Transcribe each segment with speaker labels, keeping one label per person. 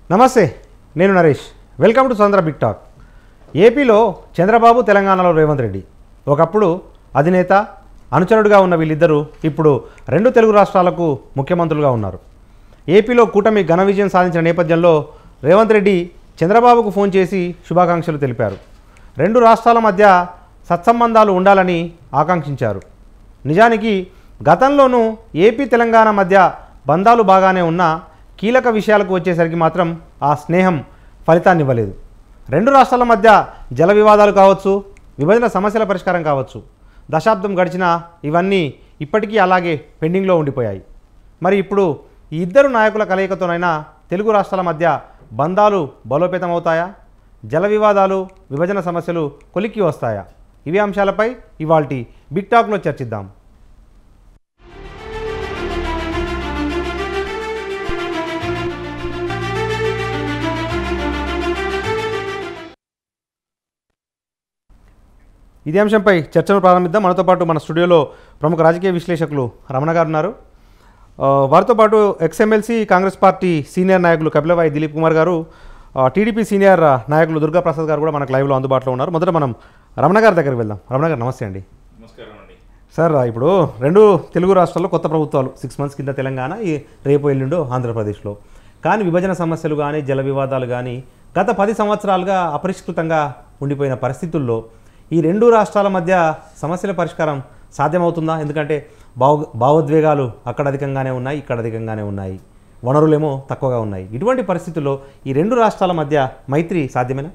Speaker 1: నమస్తే నేను Naresh welcome to Chandra big talk ఏపీలో చంద్రబాబు తెలంగాణలో రేవంత్ రెడ్డి ఒకప్పుడు అధినేత అనుచరుడుగా ఉన్న వీళ్ళిద్దరూ ఇప్పుడు రెండు తెలుగు రాష్ట్రాలకు ముఖ్యమంత్రులుగా ఉన్నారు ఏపీలో కూటమి ఘన విజయం సాధించిన నేపథ్యంలో రేవంత్ రెడ్డి చంద్రబాబుకు ఫోన్ చేసి శుభాకాంక్షలు తెలిపారు రెండు రాష్ట్రాల మధ్య సత్సంబంధాలు ఉండాలని ఆకాంక్షించారు నిజానికి గతంలోనూ ఏపీ తెలంగాణ మధ్య బంధాలు బాగానే ఉన్నా కీలక విషయాలకు వచ్చేసరికి మాత్రం ఆ స్నేహం ఫలితాన్ని ఇవ్వలేదు రెండు రాష్ట్రాల మధ్య జల వివాదాలు కావచ్చు విభజన సమస్యల పరిష్కారం కావచ్చు దశాబ్దం గడిచినా ఇవన్నీ ఇప్పటికీ అలాగే పెండింగ్లో ఉండిపోయాయి మరి ఇప్పుడు ఈ ఇద్దరు నాయకుల కలయికతోనైనా తెలుగు రాష్ట్రాల మధ్య బంధాలు బలోపేతమవుతాయా జల వివాదాలు విభజన సమస్యలు కొలిక్కి వస్తాయా ఇవే అంశాలపై ఇవాల్టి బిగ్ టాక్లో చర్చిద్దాం ఇదే అంశంపై చర్చను ప్రారంభిద్దాం మనతో పాటు మన స్టూడియోలో ప్రముఖ రాజకీయ విశ్లేషకులు రమణ గారు ఉన్నారు ఆ, వారితో పాటు ఎక్స్ఎమ్మెల్సీ కాంగ్రెస్ పార్టీ సీనియర్ నాయకులు కపిలవాయి దిలీప్ కుమార్ గారు ఆ, టీడీపీ సీనియర్ నాయకులు దుర్గా ప్రసాద్ గారు కూడా మనకు లైవ్లో అందుబాటులో ఉన్నారు మొదట మనం రమణ గారి దగ్గరికి వెళ్దాం రమణ గారు నమస్తే అండి
Speaker 2: నమస్కారం అండి
Speaker 1: సార్ ఇప్పుడు రెండు తెలుగు రాష్ట్రాల్లో కొత్త ప్రభుత్వాలు సిక్స్ మంత్స్ కింద తెలంగాణ ఈ రేపు ఎల్లుండో ఆంధ్రప్రదేశ్లో కానీ విభజన సమస్యలు కానీ జల వివాదాలు కానీ గత పది సంవత్సరాలుగా అపరిష్కృతంగా ఉండిపోయిన పరిస్థితుల్లో ఈ రెండు రాష్ట్రాల మధ్య సమస్యల పరిష్కారం సాధ్యమవుతుందా ఎందుకంటే భావ భావోద్వేగాలు అక్కడ అధికంగానే ఉన్నాయి ఇక్కడ అధికంగానే ఉన్నాయి వనరులేమో తక్కువగా ఉన్నాయి ఇటువంటి పరిస్థితుల్లో ఈ రెండు రాష్ట్రాల మధ్య మైత్రి సాధ్యమేనా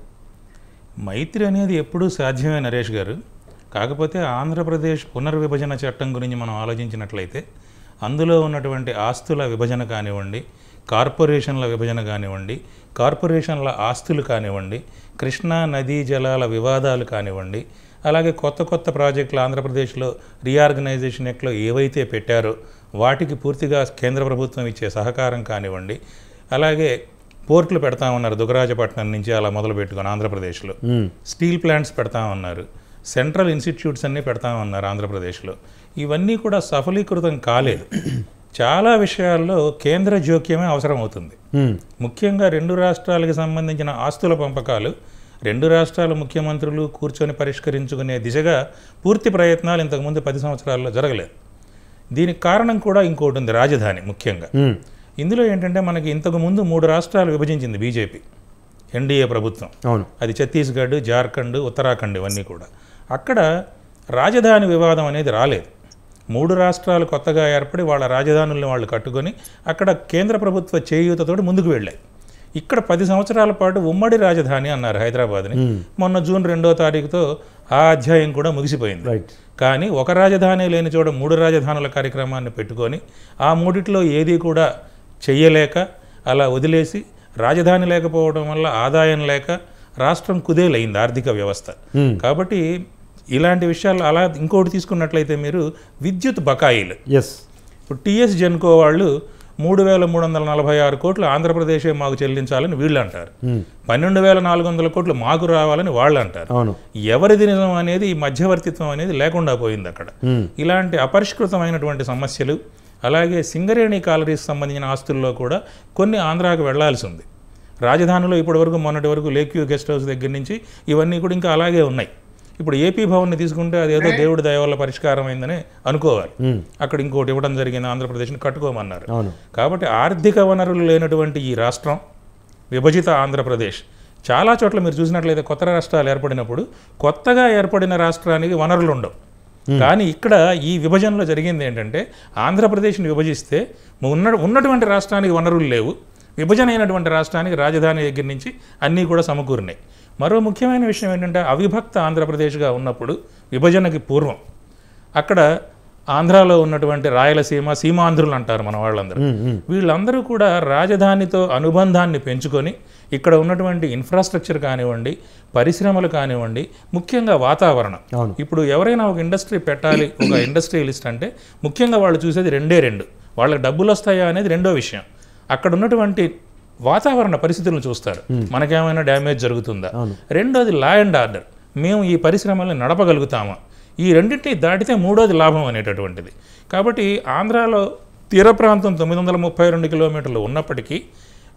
Speaker 2: మైత్రి అనేది ఎప్పుడూ సాధ్యమే నరేష్ గారు కాకపోతే ఆంధ్రప్రదేశ్ పునర్విభజన చట్టం గురించి మనం ఆలోచించినట్లయితే అందులో ఉన్నటువంటి ఆస్తుల విభజన కానివ్వండి కార్పొరేషన్ల విభజన కానివ్వండి కార్పొరేషన్ల ఆస్తులు కానివ్వండి కృష్ణా నదీ జలాల వివాదాలు కానివ్వండి అలాగే కొత్త కొత్త ప్రాజెక్టులు ఆంధ్రప్రదేశ్లో రీఆర్గనైజేషన్ యాక్ట్లో ఏవైతే పెట్టారో వాటికి పూర్తిగా కేంద్ర ప్రభుత్వం ఇచ్చే సహకారం కానివ్వండి అలాగే పోర్టులు పెడతామన్నారు దుగరాజపట్నం నుంచి అలా మొదలు పెట్టుకొని ఆంధ్రప్రదేశ్లో స్టీల్ ప్లాంట్స్ పెడతామన్నారు సెంట్రల్ ఇన్స్టిట్యూట్స్ అన్నీ పెడతామన్నారు ఆంధ్రప్రదేశ్లో ఇవన్నీ కూడా సఫలీకృతం కాలేదు చాలా విషయాల్లో కేంద్ర జోక్యమే అవసరం అవుతుంది
Speaker 1: మ్మ్.
Speaker 2: ముఖ్యంగా రెండు రాష్ట్రాలకు సంబంధించిన ఆస్తుల పంపకాలు రెండు రాష్ట్రాల ముఖ్యమంత్రులు కూర్చొని పరిష్కరించుకునే దిశగా పూర్తి ప్రయత్నాలు ఇంతకుముందు పది సంవత్సరాల్లో జరగలేదు దీనికి కారణం కూడా ఇంకోటి ఉంది రాజధాని ముఖ్యంగా
Speaker 1: మ్మ్.
Speaker 2: ఇందులో ఏంటంటే మనకి ఇంతకు ముందు మూడు రాష్ట్రాలు విభజించింది బీజేపీ ఎన్డీఏ ప్రభుత్వం
Speaker 1: అవును
Speaker 2: అది ఛత్తీస్గఢ్ జార్ఖండ్ ఉత్తరాఖండ్ ఇవన్నీ కూడా అక్కడ రాజధాని వివాదం అనేది రాలేదు మూడు రాష్ట్రాలు కొత్తగా ఏర్పడి వాళ్ళ రాజధానుల్ని వాళ్ళు కట్టుకొని అక్కడ కేంద్ర ప్రభుత్వ చేయూతతోటి ముందుకు వెళ్ళాయి ఇక్కడ పది సంవత్సరాల పాటు ఉమ్మడి రాజధాని అన్నారు హైదరాబాద్ని మొన్న జూన్ రెండో తారీఖుతో ఆ అధ్యాయం కూడా ముగిసిపోయింది
Speaker 1: రైట్
Speaker 2: కానీ ఒక రాజధాని లేని చోట మూడు రాజధానుల కార్యక్రమాన్ని పెట్టుకొని ఆ మూడిట్లో ఏది కూడా చెయ్యలేక అలా వదిలేసి రాజధాని లేకపోవడం వల్ల ఆదాయం లేక రాష్ట్రం కుదేలైంది ఆర్థిక వ్యవస్థ
Speaker 1: మ్మ్.
Speaker 2: కాబట్టి ఇలాంటి విషయాలు అలా ఇంకోటి తీసుకున్నట్లయితే మీరు విద్యుత్ బకాయిలు
Speaker 1: ఎస్
Speaker 2: ఇప్పుడు టీఎస్ జెన్కో వాళ్ళు మూడు వేల మూడు వందల నలభై ఆరు కోట్లు ఆంధ్రప్రదేశే మాకు చెల్లించాలని వీళ్ళు అంటారు పన్నెండు వేల నాలుగు వందల కోట్లు మాకు రావాలని వాళ్ళు అంటారు
Speaker 1: అవును
Speaker 2: ఎవరిది నిజం అనేది ఈ మధ్యవర్తిత్వం అనేది లేకుండా పోయింది అక్కడ
Speaker 1: మ్మ్.
Speaker 2: ఇలాంటి అపరిష్కృతమైనటువంటి సమస్యలు అలాగే సింగరేణి కాలరీస్ సంబంధించిన ఆస్తుల్లో కూడా కొన్ని ఆంధ్రాకు వెళ్లాల్సి ఉంది రాజధానిలో ఇప్పటివరకు మొన్నటి వరకు లేక్యూ గెస్ట్ హౌస్ దగ్గర నుంచి ఇవన్నీ కూడా ఇంకా అలాగే ఉన్నాయి ఇప్పుడు ఏపీ భవన్ని తీసుకుంటే అదేదో దేవుడి దయ వల్ల పరిష్కారం అయిందని అనుకోవాలి
Speaker 1: మ్మ్.
Speaker 2: అక్కడ ఇంకోటి ఇవ్వడం జరిగింది ఆంధ్రప్రదేశ్ని కట్టుకోమన్నారు
Speaker 1: అవును
Speaker 2: కాబట్టి ఆర్థిక వనరులు లేనటువంటి ఈ రాష్ట్రం విభజిత ఆంధ్రప్రదేశ్ చాలా చోట్ల మీరు చూసినట్లయితే కొత్త రాష్ట్రాలు ఏర్పడినప్పుడు కొత్తగా ఏర్పడిన రాష్ట్రానికి వనరులు ఉండవు కానీ ఇక్కడ ఈ విభజనలో జరిగింది ఏంటంటే ఆంధ్రప్రదేశ్ని విభజిస్తే ఉన్న ఉన్నటువంటి రాష్ట్రానికి వనరులు లేవు విభజన అయినటువంటి రాష్ట్రానికి రాజధాని దగ్గర నుంచి అన్నీ కూడా సమకూరినాయి మరో ముఖ్యమైన విషయం ఏంటంటే అవిభక్త ఆంధ్రప్రదేశ్గా ఉన్నప్పుడు విభజనకి పూర్వం అక్కడ ఆంధ్రాలో ఉన్నటువంటి రాయలసీమ సీమాంధ్రులు అంటారు మన వాళ్ళందరూ
Speaker 1: మ్మ్. మ్మ్.
Speaker 2: వీళ్ళందరూ కూడా రాజధానితో అనుబంధాన్ని పెంచుకొని ఇక్కడ ఉన్నటువంటి ఇన్ఫ్రాస్ట్రక్చర్ కానివ్వండి పరిశ్రమలు కానివ్వండి ముఖ్యంగా వాతావరణం
Speaker 1: అవును
Speaker 2: ఇప్పుడు ఎవరైనా ఒక ఇండస్ట్రీ పెట్టాలి ఒక ఇండస్ట్రియలిస్ట్ అంటే ముఖ్యంగా వాళ్ళు చూసేది రెండే రెండు వాళ్ళకి డబ్బులు వస్తాయా అనేది రెండో విషయం అక్కడ ఉన్నటువంటి వాతావరణ పరిస్థితులను చూస్తారు మనకేమైనా డ్యామేజ్ జరుగుతుందా
Speaker 1: అవును.
Speaker 2: రెండోది లా అండ్ ఆర్డర్ మేము ఈ పరిశ్రమల్ని నడపగలుగుతామా ఈ రెండింటిని దాటితే మూడోది లాభం అనేటటువంటిది కాబట్టి ఆంధ్రాలో తీర ప్రాంతం తొమ్మిది వందల ముప్పై రెండు కిలోమీటర్లు ఉన్నప్పటికీ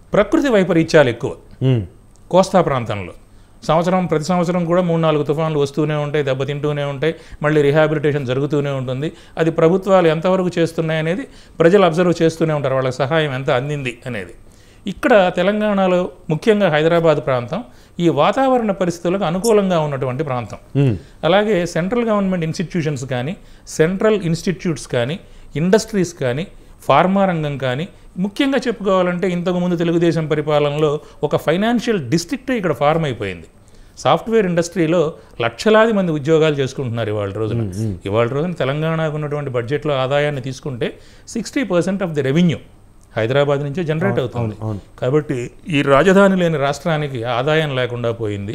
Speaker 2: ప్రకృతి వైపరీత్యాలు ఎక్కువ
Speaker 1: ఉమ్,
Speaker 2: కోస్తా ప్రాంతంలో సంవత్సరం ప్రతి సంవత్సరం కూడా మూడు నాలుగు తుఫాన్లు వస్తూనే ఉంటాయి దెబ్బతింటూనే ఉంటాయి మళ్ళీ రిహాబిలిటేషన్ జరుగుతూనే ఉంటుంది అది ప్రభుత్వాలు ఎంతవరకు చేస్తున్నాయి అనేది ప్రజలు అబ్జర్వ్ చేస్తూనే ఉంటారు వాళ్ళ సహాయం ఎంత అందింది అనేది ఇక్కడ తెలంగాణలో ముఖ్యంగా హైదరాబాద్ ప్రాంతం ఈ వాతావరణ పరిస్థితులకు అనుకూలంగా ఉన్నటువంటి ప్రాంతం
Speaker 1: ఉమ్,
Speaker 2: అలాగే సెంట్రల్ గవర్నమెంట్ ఇన్స్టిట్యూషన్స్ కానీ సెంట్రల్ ఇన్స్టిట్యూట్స్ కానీ ఇండస్ట్రీస్ కానీ ఫార్మా రంగం కానీ ముఖ్యంగా చెప్పుకోవాలంటే ఇంతకుముందు తెలుగుదేశం పరిపాలనలో ఒక ఫైనాన్షియల్ డిస్ట్రిక్ట్ ఇక్కడ ఫార్మ్ అయిపోయింది సాఫ్ట్వేర్ ఇండస్ట్రీలో లక్షలాది మంది ఉద్యోగాలు చేసుకుంటున్నారు ఇవాళ రోజున ఇవాళ రోజున తెలంగాణకు ఉన్నటువంటి బడ్జెట్లో ఆదాయాన్ని తీసుకుంటే sixty percent of the revenue Hyderabad నుంచే జనరేట్ అవుతుంది
Speaker 1: అవును.
Speaker 2: కాబట్టి ఈ రాజధాని లేని రాష్ట్రానికి ఆదాయం లేకుండా పోయింది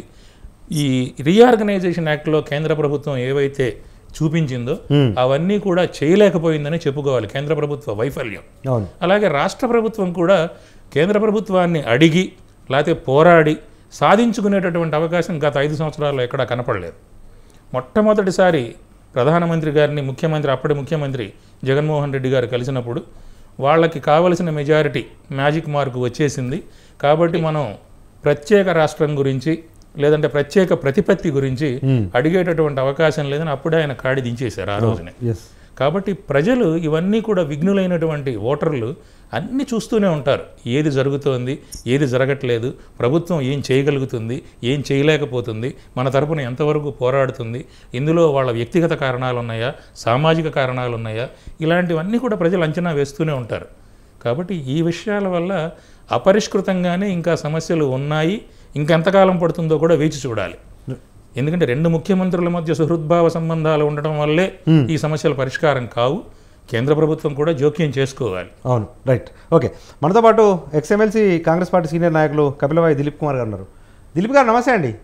Speaker 2: ఈ రీఆర్గనైజేషన్ యాక్ట్లో కేంద్ర ప్రభుత్వం ఏవైతే చూపించిందో అవన్నీ కూడా చేయలేకపోయిందని చెప్పుకోవాలి కేంద్ర ప్రభుత్వ వైఫల్యం
Speaker 1: అవును
Speaker 2: అలాగే రాష్ట్ర ప్రభుత్వం కూడా కేంద్ర ప్రభుత్వాన్ని అడిగి లేకపోతే పోరాడి సాధించుకునేటటువంటి అవకాశం గత ఐదు సంవత్సరాల్లో ఎక్కడా కనపడలేదు మొట్టమొదటిసారి ప్రధానమంత్రి గారిని ముఖ్యమంత్రి అప్పటి ముఖ్యమంత్రి జగన్మోహన్ రెడ్డి గారు కలిసినప్పుడు వాళ్ళకి కావలసిన మెజారిటీ మ్యాజిక్ మార్కు వచ్చేసింది కాబట్టి మనం ప్రత్యేక రాష్ట్రం గురించి లేదంటే ప్రత్యేక ప్రతిపత్తి గురించి అడిగేటటువంటి అవకాశం లేదని అప్పుడే ఆయన కాడి దించేశారు ఆ రోజునే
Speaker 1: ఎస్
Speaker 2: కాబట్టి ప్రజలు ఇవన్నీ కూడా విఘ్నులైనటువంటి ఓటర్లు అన్నీ చూస్తూనే ఉంటారు ఏది జరుగుతోంది ఏది జరగట్లేదు ప్రభుత్వం ఏం చేయగలుగుతుంది ఏం చేయలేకపోతుంది మన తరపున ఎంతవరకు పోరాడుతుంది ఇందులో వాళ్ళ వ్యక్తిగత కారణాలు ఉన్నాయా సామాజిక కారణాలు ఉన్నాయా ఇలాంటివన్నీ కూడా ప్రజలు అంచనా వేస్తూనే ఉంటారు కాబట్టి ఈ విషయాల వల్ల అపరిష్కృతంగానే ఇంకా సమస్యలు ఉన్నాయి ఇంకెంతకాలం పడుతుందో కూడా వేచి చూడాలి ఎందుకంటే రెండు ముఖ్యమంత్రుల మధ్య సుహృద్భావ సంబంధాలు ఉండటం వల్లే ఈ సమస్యల పరిష్కారం కావు కేంద్ర ప్రభుత్వం కూడా జోక్యం చేసుకోవాలి
Speaker 1: అవును రైట్ ఓకే మనతో పాటు ఎక్స్ఎమ్ఎల్సీ కాంగ్రెస్ పార్టీ సీనియర్ నాయకులు కపిలవాయి దిలీప్ కుమార్ గారు ఉన్నారు దిలీప్ గారు నమస్తే అండి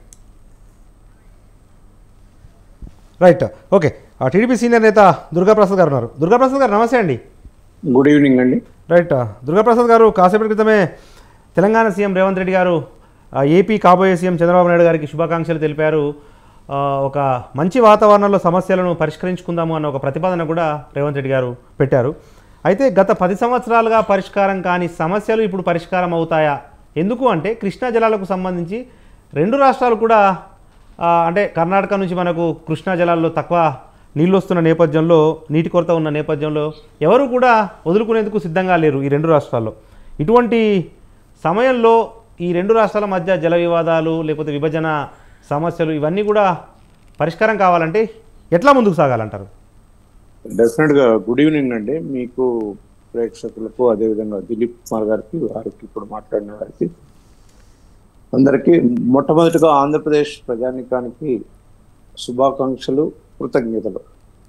Speaker 1: రైట్ ఓకే ఆ టీడీపీ సీనియర్ నేత దుర్గాప్రసాద్ గారు ఉన్నారు దుర్గాప్రసాద్ గారు నమస్తే అండి
Speaker 3: గుడ్ ఈవినింగ్ అండి
Speaker 1: రైట్ దుర్గాప్రసాద్ గారు కాసేపటి క్రితమే తెలంగాణ సీఎం రేవంత్ రెడ్డి గారు ఆ, ఏపీ కాబోయే సీఎం చంద్రబాబు నాయుడు గారికి శుభాకాంక్షలు తెలిపారు ఆ, ఒక మంచి వాతావరణంలో సమస్యలను పరిష్కరించుకుందాము అన్న ఒక ప్రతిపాదన కూడా రేవంత్ రెడ్డి గారు పెట్టారు అయితే గత పది సంవత్సరాలుగా పరిష్కారం కాని సమస్యలు ఇప్పుడు పరిష్కారం అవుతాయా ఎందుకు అంటే కృష్ణా జలాలకు సంబంధించి రెండు రాష్ట్రాలు కూడా ఆ, అంటే కర్ణాటక నుంచి మనకు కృష్ణా జలాల్లో తక్కువ నీళ్ళు వస్తున్న నేపథ్యంలో నీటి కొరత ఉన్న నేపథ్యంలో ఎవరు కూడా వదులుకునేందుకు సిద్ధంగా లేరు ఈ రెండు రాష్ట్రాల్లో ఇటువంటి సమయంలో ఈ రెండు రాష్ట్రాల మధ్య జల వివాదాలు లేకపోతే విభజన సమస్యలు ఇవన్నీ కూడా పరిష్కారం కావాలంటే ఎట్లా ముందుకు సాగాలంటారు
Speaker 3: డెఫినెట్ గా గుడ్ ఈవినింగ్ అండి మీకు ప్రేక్షకులకు అదేవిధంగా దిలీప్ కుమార్ గారికి వారికి ఇప్పుడు మాట్లాడిన వారికి అందరికీ మొట్టమొదటిగా ఆంధ్రప్రదేశ్ ప్రజానికానికి శుభాకాంక్షలు కృతజ్ఞతలు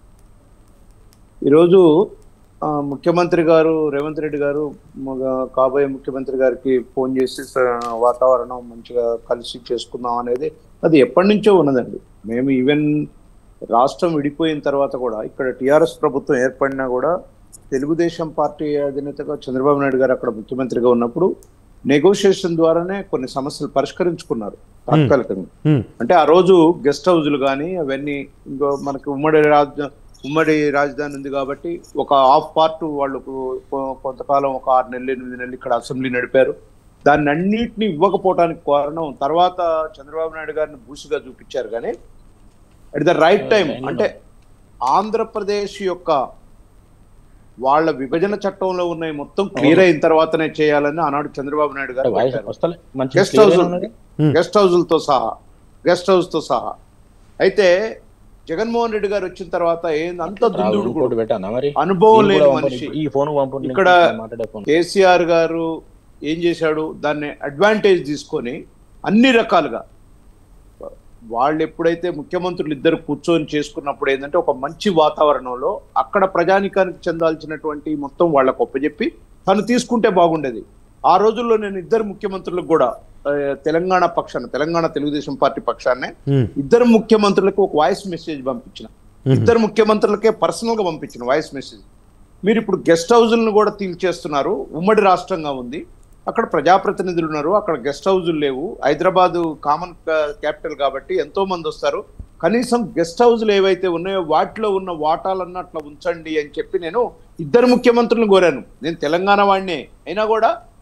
Speaker 3: ఈరోజు ఆ, ముఖ్యమంత్రి గారు రేవంత్ రెడ్డి గారు మగ కాబోయే ముఖ్యమంత్రి గారికి ఫోన్ చేసి "స- వాతావరణం మంచిగా కలిసి చేసుకుందాం అనేది అది ఎప్పటి నుంచో ఉన్నదండి మేము ఈవెన్ రాష్ట్రం విడిపోయిన తర్వాత కూడా ఇక్కడ టిఆర్ఎస్ ప్రభుత్వం ఏర్పడినా కూడా తెలుగుదేశం పార్టీ అధినేతగా చంద్రబాబు నాయుడు గారు అక్కడ ముఖ్యమంత్రిగా ఉన్నప్పుడు నెగోషియేషన్ ద్వారానే కొన్ని సమస్యలు పరిష్కరించుకున్నారు తాత్కాలికంగా
Speaker 1: హ్మ్,
Speaker 3: అంటే ఆ రోజు గెస్ట్ హౌజులు కానీ అవన్నీ ఇంకో మనకి ఉమ్మడి రాజ ఉమ్మడి రాజధాని ఉంది కాబట్టి ఒక హాఫ్ పార్ట్ వాళ్ళు కొ- కొంతకాలం ఒక ఆరు నెలలు ఎనిమిది నెలలు ఇక్కడ అసెంబ్లీ నడిపారు దాన్ని అన్నిటిని ఇవ్వకపోవడానికి కారణం తర్వాత చంద్రబాబు నాయుడు గారిని బూసిగా చూపించారు కానీ అట్ ద రైట్ టైం అంటే ఆంధ్రప్రదేశ్ యొక్క వాళ్ళ విభజన చట్టంలో ఉన్నాయి మొత్తం క్లియర్ అయిన తర్వాతనే చేయాలని ఆనాడు చంద్రబాబు నాయుడు గారు
Speaker 4: వాయిస్
Speaker 3: పెట్టారు.
Speaker 4: వస్తలే మంచి
Speaker 3: గెస్ట్
Speaker 4: clear
Speaker 3: హౌస్
Speaker 4: గానే ఉన్నది.
Speaker 1: Hmm.
Speaker 3: గెస్ట్ హౌజులతో సహా గెస్ట్ హౌస్ తో సహా అయితే జగన్మోహన్ రెడ్డి గారు వచ్చిన తర్వాత ఏంది అంత
Speaker 4: రావు,
Speaker 3: దుందుడు
Speaker 4: ఇంకోటి పెట్టానా మరి
Speaker 3: అనుభవం
Speaker 4: దీన్ని
Speaker 3: లేని
Speaker 4: కూడా
Speaker 3: మనిషి
Speaker 4: పంపండి. ఈ ఫోన్ పంపండి
Speaker 3: ఇక్కడ
Speaker 4: మాట్లాడే ఫోన్
Speaker 3: కేసీఆర్ గారు ఏం చేశాడు దాన్ని అడ్వాంటేజ్ తీసుకొని అన్ని రకాలుగా వాళ్ళు ఎప్పుడైతే ముఖ్యమంత్రులు ఇద్దరు కూర్చొని చేసుకున్నప్పుడు ఏంటంటే ఒక మంచి వాతావరణంలో అక్కడ ప్రజానికానికి చెందాల్సినటువంటి మొత్తం వాళ్ళకు ఒప్పజెప్పి తను తీసుకుంటే బాగుండేది ఆ రోజుల్లో నేను ఇద్దరు ముఖ్యమంత్రులకు కూడా ఆ, తెలంగాణ పక్షాన తెలంగాణ తెలుగుదేశం పార్టీ పక్షాన్నే
Speaker 1: హ్మ్,
Speaker 3: ఇద్దరు ముఖ్యమంత్రులకు ఒక వాయిస్ మెసేజ్ పంపించిన ఇద్దరు ముఖ్యమంత్రులకే పర్సనల్ గా పంపించిన వాయిస్ మెసేజ్ మీరు ఇప్పుడు గెస్ట్ హౌజులను కూడా తీల్చేస్తున్నారు ఉమ్మడి రాష్ట్రంగా ఉంది అక్కడ ప్రజాప్రతినిధులు ఉన్నారు అక్కడ గెస్ట్ హౌజులు లేవు హైదరాబాద్ కామన్ క్యాపిటల్ కాబట్టి ఎంతో మంది వస్తారు కనీసం గెస్ట్ హౌజులు ఏవైతే ఉన్నాయో వాటిలో ఉన్న వాటాలన్న అట్లా ఉంచండి అని చెప్పి నేను ఇద్దరు ముఖ్యమంత్రులను కోరాను నేను తెలంగాణ వాడినే అయినా కూడా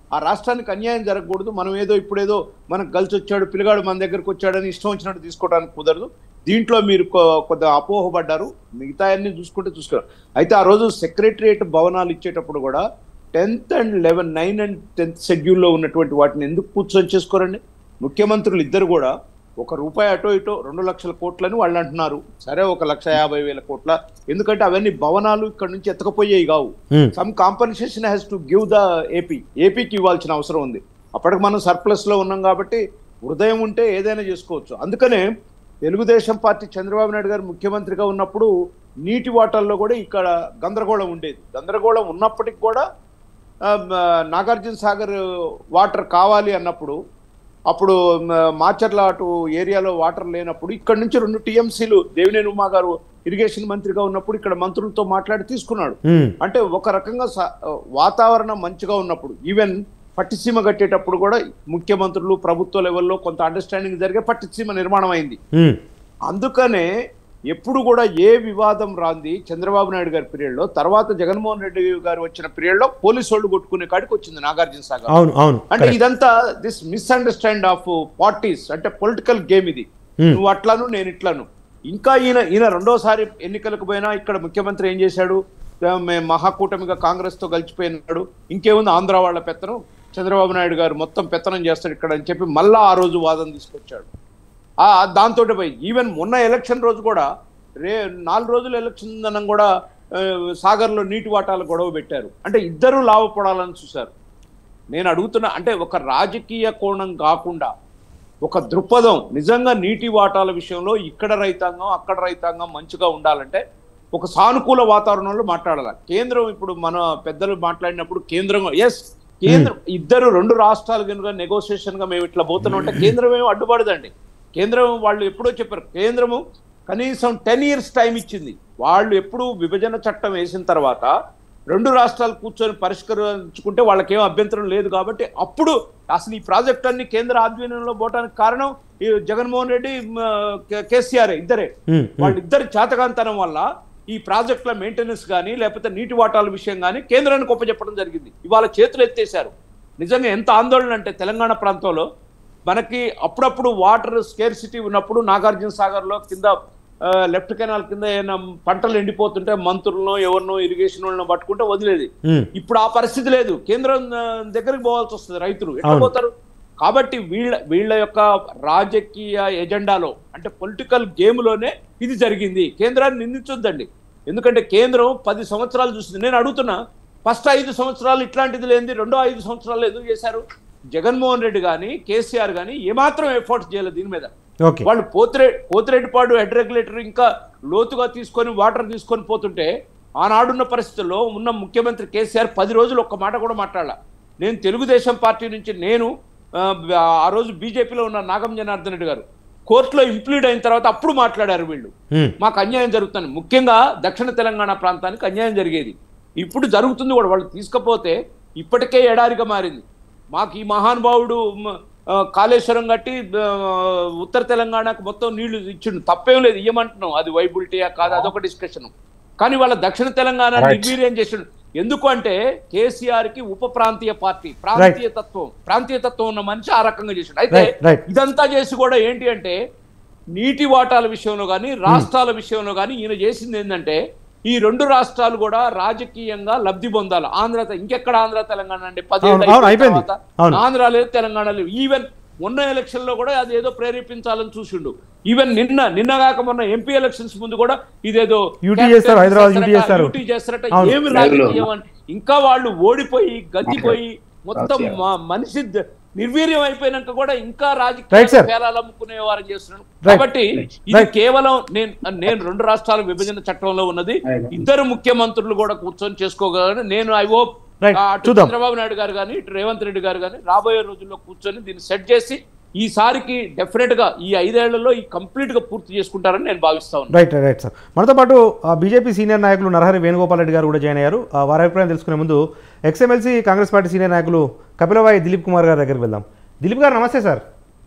Speaker 3: ఆ రాష్ట్రానికి అన్యాయం జరగకూడదు మనం ఏదో ఇప్పుడేదో మనకు కలిసి వచ్చాడు పిల్లగాడు మన దగ్గరకు వచ్చాడని ఇష్టం వచ్చినట్టు తీసుకోవడానికి కుదరదు దీంట్లో మీరు కొ- కొద్దిగా అపోహపడ్డారు మిగతా అన్ని చూసుకుంటే చూసుకోరు అయితే ఆ రోజు సెక్రటరియట్ భవనాలు ఇచ్చేటప్పుడు కూడా tenth and eleven nine and tenth షెడ్యూల్లో ఉన్నటువంటి వాటిని ఎందుకు కూర్చొని చేసుకోరండి ముఖ్యమంత్రులు ఇద్దరు కూడా ఒక రూపాయి అటో ఇటో రెండు లక్షల కోట్లని వాళ్ళు అంటున్నారు సరే ఒక లక్ష యాభై వేల కోట్ల ఎందుకంటే అవన్నీ భవనాలు ఇక్కడ నుంచి ఎత్తకపోయేవి కావు
Speaker 1: um,
Speaker 3: some compensation has to give the AP ఏపీకి ఇవ్వాల్సిన అవసరం ఉంది అప్పటికి మనం సర్ప్లస్ లో ఉన్నాం కాబట్టి హృదయం ఉంటే ఏదైనా చేసుకోవచ్చు అందుకనే తెలుగుదేశం పార్టీ చంద్రబాబు నాయుడు గారు ముఖ్యమంత్రిగా ఉన్నప్పుడు నీటి వాటాల్లో కూడా ఇక్కడ గందరగోళం ఉండేది గందరగోళం ఉన్నప్పటికి కూడా ఆ, మ, నాగార్జున సాగర్ వాటర్ కావాలి అన్నప్పుడు అప్పుడు మ, మాచర్ల అటు ఏరియాలో వాటర్ లేనప్పుడు ఇక్కడ నుంచి రెండు టీఎంసీలు దేవినేని ఉమా గారు ఇరిగేషన్ మంత్రిగా ఉన్నప్పుడు ఇక్కడ మంత్రులతో మాట్లాడి తీసుకున్నాడు
Speaker 1: ఉమ్,
Speaker 3: అంటే ఒక రకంగా స- వాతావరణం మంచిగా ఉన్నప్పుడు ఈవెన్ పట్టిసీమ కట్టేటప్పుడు కూడా ముఖ్యమంత్రులు ప్రభుత్వ లెవెల్లో కొంత అండర్స్టాండింగ్ జరిగే పట్టిసీమ నిర్మాణం అయింది
Speaker 1: ఉమ్,
Speaker 3: అందుకనే ఎప్పుడు కూడా ఏ వివాదం రాంది చంద్రబాబు నాయుడు గారి పీరియడ్లో తర్వాత జగన్మోహన్ రెడ్డి గారు వచ్చిన పీరియడ్లో పోలీసు వాళ్ళు కొట్టుకునే కాడికి వచ్చింది నాగార్జున సాగర్
Speaker 1: అవును అవును
Speaker 3: అంటే ఇదంతా దిస్ మిస్అండర్స్టాండ్ ఆఫ్ పార్టీస్ అంటే పొలిటికల్ గేమ్ ఇది
Speaker 1: Hmm.
Speaker 3: నువ్వు అట్లాను నేను ఇట్లాను ఇంకా ఈయన ఈయన రెండోసారి ఎన్నికలకు పోయినా ఇక్కడ ముఖ్యమంత్రి ఏం చేశాడు ఆ, మేము మహాకూటమిగా కాంగ్రెస్ తో కలిసిపోయినాడు ఇంకేముంది ఆంధ్ర వాళ్ళ పెత్తనం చంద్రబాబు నాయుడు గారు మొత్తం పెత్తనం చేస్తాడు ఇక్కడ అని చెప్పి మళ్ళా ఆ రోజు వాదన తీసుకొచ్చాడు ఆ దాంతో పోయి ఈవెన్ మొన్న ఎలక్షన్ రోజు కూడా రే నాలుగు రోజులు ఎలక్షన్ ఉందనం కూడా ఆ, సాగర్లో నీటి వాటాల గొడవ పెట్టారు అంటే ఇద్దరు లాభపడాలని చూశారు నేను అడుగుతున్నా అంటే ఒక రాజకీయ కోణం కాకుండా ఒక దృక్పథం నిజంగా నీటి వాటాల విషయంలో ఇక్కడ రైతాంగం అక్కడ రైతాంగం మంచిగా ఉండాలంటే ఒక సానుకూల వాతావరణంలో మాట్లాడాలి కేంద్రం ఇప్పుడు మన పెద్దలు మాట్లాడినప్పుడు కేంద్రం ఎస్ కేంద్రం ఇద్దరు రెండు రాష్ట్రాలు కనుక నెగోసియేషన్ గా మేము ఇట్లా పోతున్నాం అంటే కేంద్రం ఏమి అడ్డుపడదండి కేంద్రం వాళ్ళు ఎప్పుడో చెప్పారు కేంద్రము కనీసం టెన్ ఇయర్స్ టైం ఇచ్చింది వాళ్ళు ఎప్పుడు విభజన చట్టం వేసిన తర్వాత రెండు రాష్ట్రాలు కూర్చొని పరిష్కరించుకుంటే వాళ్ళకేం అభ్యంతరం లేదు కాబట్టి అప్పుడు అసలు ఈ ప్రాజెక్ట్ అన్ని కేంద్ర ఆధ్వర్యంలో పోవడానికి కారణం ఈ జగన్మోహన్ రెడ్డి మ, కే- కేసీఆర్ ఇద్దరే
Speaker 1: ఉమ్, ఉమ్,
Speaker 3: వాళ్ళిద్దరి చేతకాంతనం వల్ల ఈ ప్రాజెక్టుల మెయింటెనెన్స్ కానీ లేకపోతే నీటి వాటాల విషయం కానీ కేంద్రానికి ఒప్పచెప్పడం జరిగింది ఇవాళ చేతులు ఎత్తేశారు నిజంగా ఎంత ఆందోళన అంటే తెలంగాణ ప్రాంతంలో మనకి అప్పుడప్పుడు వాటర్ స్కేర్ సిటీ ఉన్నప్పుడు నాగార్జున సాగర్లో కింద లెఫ్ట్ కెనాల్ కింద ఏమైనా పంటలు ఎండిపోతుంటే మంత్రులను ఎవరినో ఇరిగేషన్ వాళ్ళని పట్టుకుంటే వదిలేది
Speaker 1: ఉమ్,
Speaker 3: ఇప్పుడు ఆ పరిస్థితి లేదు కేంద్రం ఆ, దగ్గరికి పోవాల్సి వస్తుంది రైతులు ఎట్లా
Speaker 1: అవును.
Speaker 3: పోతారు కాబట్టి వీళ్ళ వీళ్ళ యొక్క రాజకీయ ఎజెండాలో అంటే పొలిటికల్ గేమ్లోనే ఇది జరిగింది కేంద్రాన్ని నిందించొద్దండి ఎందుకంటే కేంద్రం పది సంవత్సరాలు చూసింది నేను అడుగుతున్నా ఫస్ట్ ఐదు సంవత్సరాలు ఇట్లాంటిది లేనిది రెండో ఐదు సంవత్సరాలు ఎందుకు చేశారు జగన్మోహన్ రెడ్డి కానీ కేసీఆర్ కానీ ఏమాత్రం ఎఫర్ట్స్ చేయలేదు దీని మీద
Speaker 1: ఓకే
Speaker 3: వాళ్ళు పోతిరే పోతిరెడ్డిపాడు హెడ్ రెగ్యులేటర్ ఇంకా లోతుగా తీసుకొని వాటర్ తీసుకొని పోతుంటే ఆనాడున్న పరిస్థితుల్లో ఉన్న ముఖ్యమంత్రి కేసీఆర్ పది రోజులు ఒక్క మాట కూడా మాట్లాడాల నేను తెలుగుదేశం పార్టీ నుంచి నేను ఆ, ఆ రోజు బీజేపీలో ఉన్న నాగం జనార్దన్ రెడ్డి గారు కోర్టులో ఇంప్లీడ్ అయిన తర్వాత అప్పుడు మాట్లాడారు వీళ్ళు
Speaker 1: ఉమ్,
Speaker 3: మాకు అన్యాయం జరుగుతుంది ముఖ్యంగా దక్షిణ తెలంగాణ ప్రాంతానికి అన్యాయం జరిగేది ఇప్పుడు జరుగుతుంది కూడా వాళ్ళు తీసుకపోతే ఇప్పటికే ఎడారిగా మారింది మాకు ఈ మహానుభావుడు మ, ఆ, కాళేశ్వరం కట్టి ఆ, ఉత్తర తెలంగాణకు మొత్తం నీళ్లు ఇచ్చిండు తప్పేం లేదు ఇయ్యమంటున్నాం అది వైబిలిటీయా కాదు అదొక డిస్కషన్ కానీ వాళ్ళ దక్షిణ తెలంగాణ
Speaker 1: Right.
Speaker 3: నిర్వీర్యం చేసిండు ఎందుకు అంటే కేసీఆర్ కి ఉప ప్రాంతీయ పార్టీ ప్రాంతీయ తత్వం ప్రాంతీయ తత్వం ఉన్న మనిషి ఆ రకంగా చేసిండు అయితే
Speaker 1: Right, right.
Speaker 3: ఇదంతా చేసి కూడా ఏంటి అంటే నీటి వాటాల విషయంలో కానీ రాష్ట్రాల విషయంలో కానీ ఈయన చేసింది ఏంటంటే ఈ రెండు రాష్ట్రాలు కూడా రాజకీయంగా లబ్ధి పొందాలి ఆంధ్ర తె- ఇంకెక్కడ ఆంధ్ర తెలంగాణ అంటే పదేళ్ళు
Speaker 1: అవును, అవును,
Speaker 3: అయిపోయిన
Speaker 1: అయిపోయింది.
Speaker 3: తర్వాత
Speaker 1: అవును.
Speaker 3: ఆంధ్ర లేదు తెలంగాణ లేదు ఈవెన్ మొన్న ఎలక్షన్ లో కూడా అది ఏదో ప్రేరేపించాలని చూసిండు ఈవెన్ నిన్న నిన్న కాక మొన్న ఎంపీ ఎలక్షన్స్ ముందు కూడా ఇదేదో
Speaker 1: UT చేస్తారు, హైదరాబాద్ UT చేస్తారు.
Speaker 3: UT చేస్తారట
Speaker 1: అవును.
Speaker 3: ఏమి రాజకీయం అని ఇంకా వాళ్ళు ఓడిపోయి గద్దిపోయి మొత్తం
Speaker 4: రాజకీయం.
Speaker 3: మా మనిషి ద- నిర్వీర్యం అయిపోయినాక కూడా ఇంకా
Speaker 1: Right,
Speaker 3: రాజకీయ
Speaker 1: sir.
Speaker 3: పేలాలు అమ్ముకునే వారు చేస్తున్నాడు
Speaker 1: Right.
Speaker 3: కాబట్టి ఇది
Speaker 1: Right.
Speaker 3: కేవలం నేను నేను రెండు రాష్ట్రాల విభజన చట్టంలో ఉన్నది
Speaker 4: Right.
Speaker 3: ఇద్దరు ముఖ్యమంత్రులు కూడా కూర్చొని చేసుకోగలని నేను ఐ హోప్
Speaker 1: Right.
Speaker 3: అటు
Speaker 1: చూద్దాం.
Speaker 3: చంద్రబాబు నాయుడు గారు కానీ ఇటు రేవంత్ రెడ్డి గారు కానీ రాబోయే రోజుల్లో కూర్చొని దీన్ని సెట్ చేసి ఈసారికి డెఫినెట్ గా ఈ ఐదేళ్లలో ఈ కంప్లీట్ గా పూర్తి చేసుకుంటారని నేను భావిస్తా ఉన్నాను
Speaker 1: రైట్ రైట్ సార్ మనతో పాటు ఆ, బీజేపీ సీనియర్ నాయకులు నరహరి వేణుగోపాల్ రెడ్డి గారు కూడా జాయిన్ అయ్యారు ఆ, వారి అభిప్రాయం తెలుసుకునే ముందు ఎక్స్ఎమ్ఎల్సీ కాంగ్రెస్ పార్టీ సీనియర్ నాయకులు కపిలవాయి దిలీప్ కుమార్ గారి దగ్గరికి వెళ్దాం దిలీప్ గారు నమస్తే సార్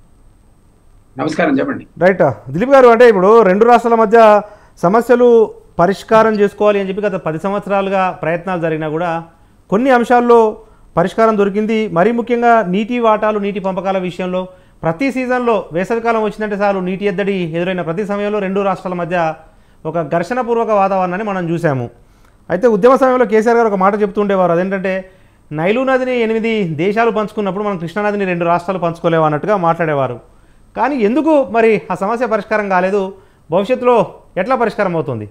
Speaker 4: నమస్కారం చెప్పండి
Speaker 1: రైట్ దిలీప్ గారు అంటే ఇప్పుడు రెండు రాష్ట్రాల మధ్య సమస్యలు పరిష్కారం చేసుకోవాలి అని చెప్పి గత పది సంవత్సరాలుగా ప్రయత్నాలు జరిగినా కూడా కొన్ని అంశాల్లో పరిష్కారం దొరికింది మరీ ముఖ్యంగా నీటి వాటాలు నీటి పంపకాల విషయంలో ప్రతి సీజన్లో వేసవికాలం వచ్చిందంటే చాలు నీటి ఎద్దడి ఎదురైన ప్రతి సమయంలో రెండు రాష్ట్రాల మధ్య ఒక ఘర్షణపూర్వక వాతావరణాన్ని మనం చూసాము అయితే ఉద్యమ సమయంలో కేసీఆర్ గారు ఒక మాట చెప్తుండేవారు అదేంటంటే నైలు నదిని ఎనిమిది దేశాలు పంచుకున్నప్పుడు మనం కృష్ణానదిని రెండు రాష్ట్రాలు పంచుకోలేవు అన్నట్టుగా మాట్లాడేవారు కానీ ఎందుకు మరి ఆ సమస్య పరిష్కారం కాలేదు భవిష్యత్తులో ఎట్లా పరిష్కారం అవుతుంది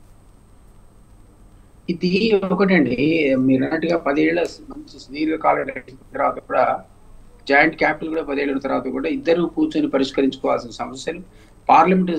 Speaker 4: ఇది ఒకటండి మీరు అన్నట్టుగా పదేళ్ల మంచి సుదీర్ఘకాల తర్వాత కూడా జాయింట్ క్యాపిటల్ కూడా పదేళ్ల తర్వాత కూడా ఇద్దరు కూర్చొని పరిష్కరించుకోవాల్సిన సమస్యలు పార్లమెంట్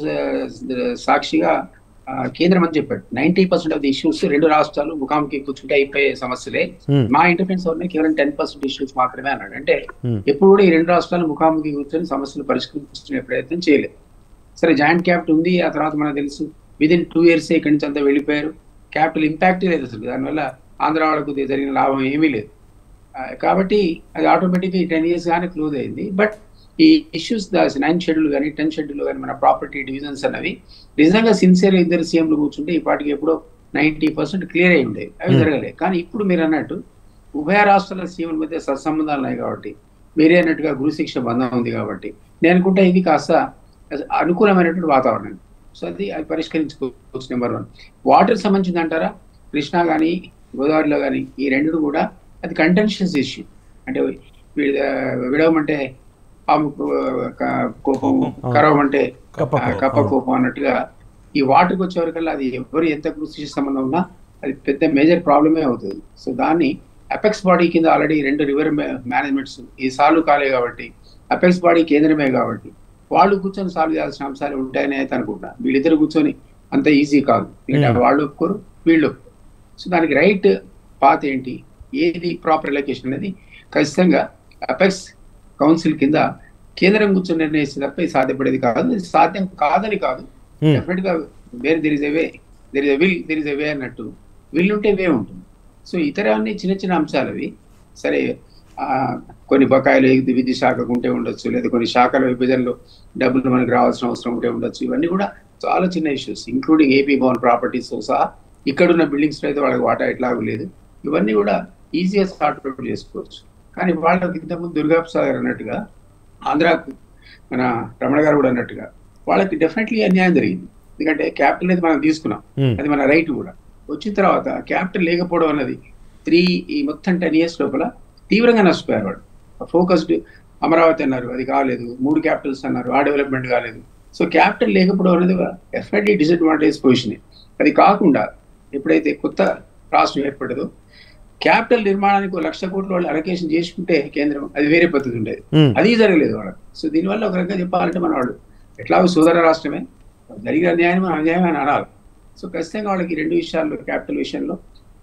Speaker 4: సాక్షిగా ఆ, కేంద్రం అని చెప్పాడు ninety percent of the issues రెండు రాష్ట్రాలు ముఖాముఖి కూర్చుంటే అయిపోయే సమస్యలే
Speaker 1: Hmm.
Speaker 4: మా ఇంటర్ఫరెన్స్ ఉన్నాయి కేవలం టెన్ పర్సెంట్ ఇష్యూస్ మాత్రమే అన్నాడు అంటే
Speaker 1: Hmm.
Speaker 4: ఎప్పుడు కూడా ఈ రెండు రాష్ట్రాలు ముఖాముఖి కూర్చొని సమస్యలు పరిష్కరించుకునే ప్రయత్నం చేయలేదు సరే జాయింట్ క్యాపిటల్ ఉంది ఆ తర్వాత మనకు తెలుసు విదిన్ టూ ఇయర్స్ ఇక్కడి నుంచి అంతా వెళ్ళిపోయారు క్యాపిటల్ ఇంపాక్ట్ లేదు అసలు దానివల్ల ఆంధ్ర వాళ్ళకు జరిగిన లాభం ఏమీ లేదు ఆ, కాబట్టి అది ఆటోమేటిక్గా టెన్ ఇయర్స్ కానీ క్లోజ్ అయింది బట్ ఈ ఇష్యూస్ నైన్ షెడ్యూల్ కానీ టెన్ షెడ్యూల్ కానీ మన ప్రాపర్టీ డివిజన్స్ అన్నవి నిజంగా సిన్సియర్ ఇద్దరు సీఎంలు కూర్చుంటే ఈ పాటికి ఎప్పుడో నైంటీ పర్సెంట్ క్లియర్ అయి ఉండేవి అవి
Speaker 1: Hmm.
Speaker 4: జరగలేదు కానీ ఇప్పుడు మీరు అన్నట్టు ఉభయ రాష్ట్రాల సీఎంల మధ్య సత్సంబంధాలు ఉన్నాయి కాబట్టి మీరే అన్నట్టుగా గురుశిక్ష బంధం ఉంది కాబట్టి నేను అనుకుంటా ఇది కాస్త అనుకూలమైనటువంటి వాతావరణం సో అది అది పరిష్కరించుకోవచ్చు నెంబర్ వన్ వాటర్ సంబంధించింది అంటారా కృష్ణా కానీ గోదావరిలో కానీ ఈ రెండు కూడా అది కంటెన్షియస్ ఇష్యూ అంటే విడ- విడవమంటే పాము క- కోపం
Speaker 2: కోపం.
Speaker 4: కరవమంటే
Speaker 1: కప్ప
Speaker 4: ఆ, కప్ప కోపం అన్నట్టుగా ఈ వాటర్కి వచ్చేవరకల్లా అది ఎవరు ఎంత కృషి సంబంధం ఉన్నా అది పెద్ద మేజర్ ప్రాబ్లమే అవుతుంది సో దాన్ని అపెక్స్ బాడీ కింద ఆల్రెడీ రెండు రివర్ మేనేజ్మెంట్స్ ఈ సాల్వ్ కాలే కాబట్టి అపెక్స్ బాడీ కేంద్రమే కాబట్టి వాళ్ళు కూర్చొని సాల్వ్ చేయాల్సిన అంశాలు ఉంటాయని అయితే అనుకుంటా వీళ్ళిద్దరు కూర్చొని అంత ఈజీ కాదు ఎందుకంటే
Speaker 1: Hmm.
Speaker 4: వాళ్ళు ఒప్పుకోరు వీళ్ళు ఒప్పుకోరు. సో దానికి రైట్ పాత్ ఏంటి ఏది ప్రాపర్ ఎలకేషన్ అనేది ఖచ్చితంగా అపెక్స్ కౌన్సిల్ కింద కేంద్రం కూర్చొని నిర్ణయిస్తే తప్ప ఇది సాధ్యపడేది కాదు ఇది సాధ్యం కాదని కాదు
Speaker 1: Hmm.
Speaker 4: డెఫినెట్ గా where there is a way there is a will there is a way అన్నట్టు విల్ ఉంటే వే ఉంటుంది సో ఇతర అన్ని చిన్న చిన్న అంశాలు అవి సరే ఆ, కొన్ని బకాయిలు ఇది విద్యుత్ శాఖకు ఉంటే ఉండొచ్చు లేదా కొన్ని శాఖల విభజనలో డబ్బులు మనకు రావాల్సిన అవసరం ఉంటే ఉండొచ్చు ఇవన్నీ కూడా చాలా చిన్న issues including AP Bhavan properties సహా ఇక్కడున్న బిల్డింగ్స్ అయితే వాళ్ళకి వాటా ఎట్లాగూ లేదు ఇవన్నీ కూడా ఈజీగా సార్ట్ అవుట్ చేసుకోవచ్చు కానీ వాళ్ళకి ఇంతకుముందు దుర్గాప్రసాద్ గారు అన్నట్టుగా ఆంధ్రాకు మన రమణ గారు కూడా అన్నట్టుగా వాళ్ళకి డెఫినెట్లీ అన్యాయం జరిగింది ఎందుకంటే క్యాపిటల్ అనేది మనం తీసుకున్నాం
Speaker 1: Hmm.
Speaker 4: అది మన రైట్ కూడా వచ్చిన తర్వాత క్యాపిటల్ లేకపోవడం అన్నది త్రీ ఈ మొత్తం టెన్ ఇయర్స్ లోపల తీవ్రంగా నష్టపోయారు వాడు ఫోకస్డ్ అమరావతి అన్నారు అది కాలేదు మూడు క్యాపిటల్స్ అన్నారు ఆ డెవలప్మెంట్ కాలేదు సో క్యాపిటల్ లేకపోవడం అనేది డెఫినెట్లీ డిసడ్వాంటేజ్ పొజిషన్ అది కాకుండా ఎప్పుడైతే కొత్త రాష్ట్రం ఏర్పడదో క్యాపిటల్ నిర్మాణానికి ఒక లక్ష కోట్ల వాళ్ళు అలొకేషన్ చేసుకుంటే కేంద్రం అది వేరే పద్ధతి ఉండేది
Speaker 1: ఉమ్,
Speaker 4: అది జరగలేదు వాళ్ళకి సో దీనివల్ల ఒక రకంగా చెప్పాలంటే మన వాళ్ళు ఎట్లాగో సోదర రాష్ట్రమే జరిగిన అన్యాయం మనం అన్యాయం అని అనాలి సో ఖచ్చితంగా వాళ్ళకి రెండు విషయాల్లో క్యాపిటల్ విషయంలో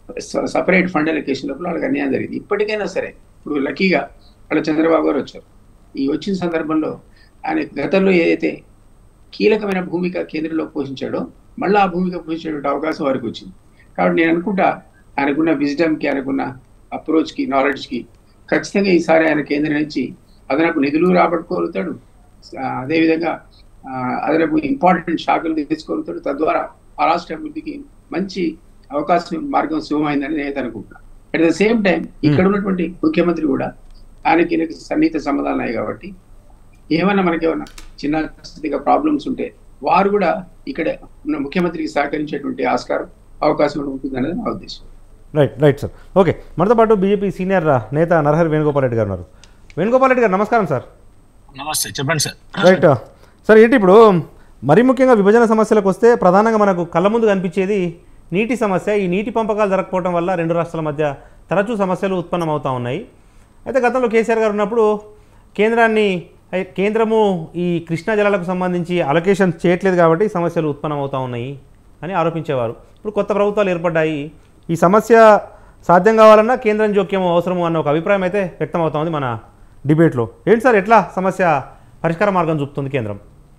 Speaker 4: సపరేట్ ఫండ్ అలొకేషన్ లోపల వాళ్ళకి అన్యాయం జరిగింది ఇప్పటికైనా సరే ఇప్పుడు లక్కీగా వాళ్ళ చంద్రబాబు గారు వచ్చారు ఈ వచ్చిన సందర్భంలో ఆయన గతంలో ఏదైతే కీలకమైన భూమిక కేంద్రంలో పోషించాడో మళ్ళీ ఆ భూమిక పోషించేటువంటి అవకాశం వారికి వచ్చింది కాబట్టి నేను అనుకుంటా ఆయనకున్న విజ్డమ్కి ఆయనకున్న అప్రోచ్కి నాలెడ్జ్కి ఖచ్చితంగా ఈసారి ఆయన కేంద్రం నుంచి అదనపు నిధులు రాబట్టుకోగలుగుతాడు ఆ, అదేవిధంగా ఆ, అదనపు ఇంపార్టెంట్ శాఖలు తెచ్చుకోగలుగుతాడు తద్వారా ఆ రాష్ట్ర అభివృద్ధికి మంచి అవకాశం మార్గం సుగమైందని నేను అనుకుంటున్నాను అట్ ద సేమ్ టైం ఇక్కడ ఉన్నటువంటి ముఖ్యమంత్రి కూడా ఆయనకి ఈయనకి సన్నిహిత సంబంధాలు ఉన్నాయి కాబట్టి ఏమన్నా మనకేమన్నా చిన్న స్థితిగా ప్రాబ్లమ్స్ ఉంటే వారు కూడా ఇక్కడ ఉన్న ముఖ్యమంత్రికి సహకరించేటువంటి ఆస్కారం అవకాశం ఉంటుంది అనేది నా ఉద్దేశం
Speaker 1: రైట్ రైట్ సార్ ఓకే మనతో పాటు బీజేపీ సీనియర్ నేత నరహరి వేణుగోపాల్ రెడ్డి గారు ఉన్నారు వేణుగోపాల్ రెడ్డి గారు నమస్కారం సార్
Speaker 5: నమస్తే చెప్పండి సార్
Speaker 1: రైట్ సార్ ఏంటి ఇప్పుడు మరీ ముఖ్యంగా విభజన సమస్యలకు వస్తే ప్రధానంగా మనకు కళ్ళ ముందు కనిపించేది నీటి సమస్య ఈ నీటి పంపకాలు జరగకపోవడం వల్ల రెండు రాష్ట్రాల మధ్య తరచూ సమస్యలు ఉత్పన్నమవుతూ ఉన్నాయి అయితే గతంలో కేసీఆర్ గారు ఉన్నప్పుడు కేంద్రాన్ని ఐ- కేంద్రము ఈ కృష్ణా జలాలకు సంబంధించి అలొకేషన్ చేయట్లేదు కాబట్టి ఈ సమస్యలు ఉత్పన్నమవుతూ ఉన్నాయి అని ఆరోపించేవారు ఇప్పుడు కొత్త ప్రభుత్వాలు ఏర్పడ్డాయి ఈ సమస్య సాధ్యం కావాలన్నా కేంద్రం జోక్యం అవసరము అన్న ఒక అభిప్రాయం అయితే వ్యక్తం అవుతా ఉంది మన డిబేట్లో ఏంటి సార్ ఎట్లా సమస్య పరిష్కార మార్గం చూపుతుంది కేంద్రం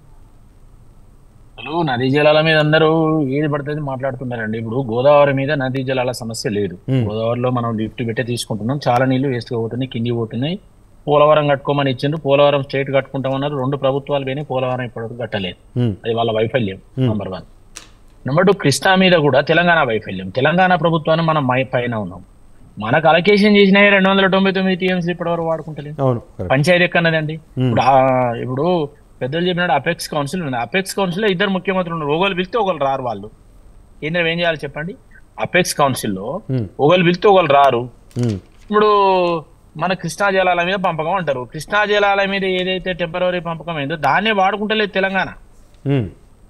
Speaker 5: అసలు నదీ జలాల మీద అందరూ ఏది పడుతుంది మాట్లాడుతున్నారండి ఇప్పుడు గోదావరి మీద నదీ జలాల సమస్య లేదు
Speaker 1: Hmm.
Speaker 5: గోదావరిలో మనం లిఫ్ట్ పెట్టే తీసుకుంటున్నాం చాలా నీళ్లు వేస్ట్ పోతున్నాయి కింది పోతున్నాయి పోలవరం కట్టుకోమని ఇచ్చిండ్రు పోలవరం స్టేట్ కట్టుకుంటామన్నారు రెండు ప్రభుత్వాలు పోయినాయి పోలవరం ఇప్పటివరకు కట్టలేదు
Speaker 1: ఉమ్,
Speaker 5: అది వాళ్ళ వైఫల్యం
Speaker 1: Hmm.
Speaker 5: Number one number two Krishna మీద కూడా తెలంగాణ వైఫల్యం తెలంగాణ ప్రభుత్వాన్ని మనం మై పైన ఉన్నాం మనకు అలొకేషన్ చేసినాయి రెండు వందల తొంభై తొమ్మిది టీఎంసీ ఇప్పటివరకు వాడుకుంటలేదు
Speaker 1: అవును కరెక్ట్
Speaker 5: పంచాయతీ ఎక్కన్నదండి ఇప్పుడు ఆ- ఇప్పుడు పెద్దలు చెప్పినట్టు అపెక్స్ కౌన్సిల్ ఉంది అపెక్స్ కౌన్సిల్ లో ఇద్దరు ముఖ్యమంత్రులు ఉన్నారు ఒకళ్ళు పిలిస్తే ఒకళ్ళు రారు వాళ్ళు కేంద్రం ఏం చేయాలి చెప్పండి అపెక్స్ కౌన్సిల్లో
Speaker 1: ఉమ్,
Speaker 5: ఒకళ్ళు పిలిస్తే ఒకళ్ళు రారు
Speaker 1: ఉమ్,
Speaker 5: ఇప్పుడు మన కృష్ణా జలాల మీద పంపకం అంటారు కృష్ణా జలాల మీద ఏదైతే టెంపరీ పంపకం అయిందో దాన్నే వాడుకుంటలేదు తెలంగాణ
Speaker 1: ఉమ్,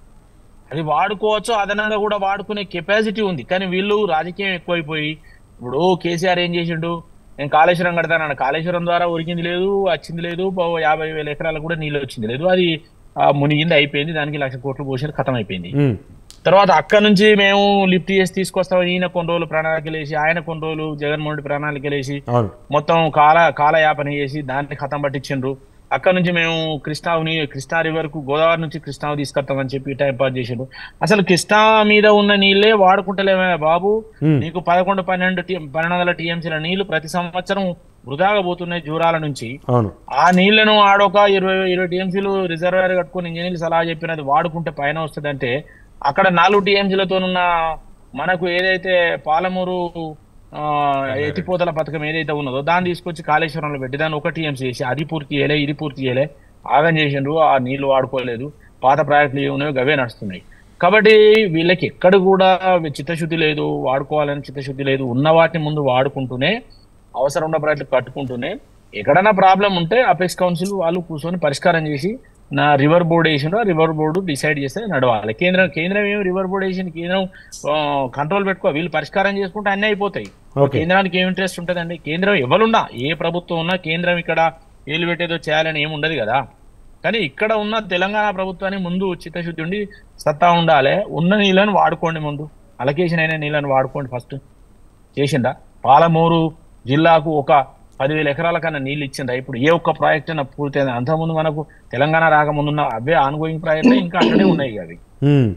Speaker 5: అది వాడుకోవచ్చు అదనంగా కూడా వాడుకునే కెపాసిటీ ఉంది కానీ వీళ్ళు రాజకీయం ఎక్కువైపోయి ఇప్పుడు కేసీఆర్ ఏం చేసిండు నేను కాళేశ్వరం కడతానన్న కాళేశ్వరం ద్వారా ఉరికింది లేదు వచ్చింది లేదు పో- యాభై వేల ఎకరాలకు కూడా నీళ్ళు వచ్చింది లేదు అది ఆ, మునిగింది అయిపోయింది దానికి లక్ష కోట్లు పోసారు ఖతం అయిపోయింది
Speaker 1: ఉమ్,
Speaker 5: తర్వాత అక్కడ నుంచి మేము లిఫ్ట్ చేసి తీసుకొస్తాం ఈయన కొన్ని రోజులు ప్రణాళికలు వేసి ఆయన కొన్ని రోజులు జగన్మోహన్ రెడ్డి ప్రణాళికలు వేసి
Speaker 1: అవును
Speaker 5: మొత్తం కాల కాలయాపన చేసి దాన్ని ఖతం పట్టించిండ్రు అక్కడ నుంచి మేము కృష్ణావుని కృష్ణా రివర్ కు గోదావరి నుంచి కృష్ణావు తీసుకొస్తామని చెప్పి టైం పాస్ చేసిండ్రు అసలు కృష్ణా మీద ఉన్న నీళ్ళే వాడుకుంటలేమే బాబు
Speaker 1: Hmm.
Speaker 5: నీకు పదకొండు పన్నెండు టీ- పన్నెండు వందల టీఎంసీల నీళ్లు ప్రతి సంవత్సరం వృధాగా పోతున్నాయి జూరాల నుంచి
Speaker 1: అవును
Speaker 5: ఆ నీళ్లను ఆడొక ఇరవై ఇరవై టీఎంసీలు రిజర్వాయర్ కట్టుకొని ఇంజనీర్లు సలహా చెప్పినది వాడుకుంటే పైన వస్తుందంటే అక్కడ నాలుగు టీఎంసీలతోనున్న మనకు ఏదైతే పాలమూరు ఆ, ఎత్తిపోతల పథకం ఏదైతే ఉన్నదో దాన్ని తీసుకొచ్చి కాళేశ్వరంలో పెట్టి దాన్ని ఒక టీఎంసీ చేసి అది పూర్తి చేయలే ఇది పూర్తి చేయలే ఆగం చేసిండ్రు ఆ నీళ్లు వాడుకోలేదు పాత ప్రాజెక్టులు ఏమి ఉన్నాయో అవే నడుస్తున్నాయి కాబట్టి వీళ్ళకి ఎక్కడ కూడా చిత్తశుద్ధి లేదు వాడుకోవాలని చిత్తశుద్ధి లేదు ఉన్న వాటిని ముందు వాడుకుంటూనే అవసరం ఉన్న ప్రాజెక్టులు కట్టుకుంటూనే ఎక్కడైనా ప్రాబ్లం ఉంటే అపెక్స్ కౌన్సిల్ వాళ్ళు కూర్చొని పరిష్కారం చేసి నా రివర్ బోర్డు వేసిండ్రు ఆ రివర్ బోర్డు డిసైడ్ చేస్తే నడవాలి కేంద్రం కేంద్రం ఏమి రివర్ బోర్డు వేసింది కేంద్రం కంట్రోల్ పెట్టుకో వీళ్ళు పరిష్కారం చేసుకుంటే అన్నీ అయిపోతాయి
Speaker 1: ఓకే
Speaker 5: కేంద్రానికి ఏం ఇంట్రెస్ట్ ఉంటుందండి కేంద్రం ఎవరున్నా ఏ ప్రభుత్వం ఉన్నా కేంద్రం ఇక్కడ ఏలు పెట్టేదో చేయాలని ఏమి ఉండదు కదా కానీ ఇక్కడ ఉన్న తెలంగాణ ప్రభుత్వానికి ముందు చిత్తశుద్ధి ఉండి సత్తా ఉండాలి ఉన్న నీళ్ళని వాడుకోండి ముందు అలకేషన్ అయిన నీళ్ళని వాడుకోండి ఫస్ట్ చేసిందా పాలమూరు జిల్లాకు ఒక పదివేల ఎకరాల కన్నా నీళ్ళు ఇచ్చిందా ఇప్పుడు ఏ ఒక్క ప్రాజెక్ట్ అయినా పూర్తయింది అంతకుముందు మనకు తెలంగాణ రాకముందున్న అవే ఆన్గోయింగ్ ప్రాజెక్టులు ఇంకా అక్కడే ఉన్నాయి అవి
Speaker 1: ఉమ్,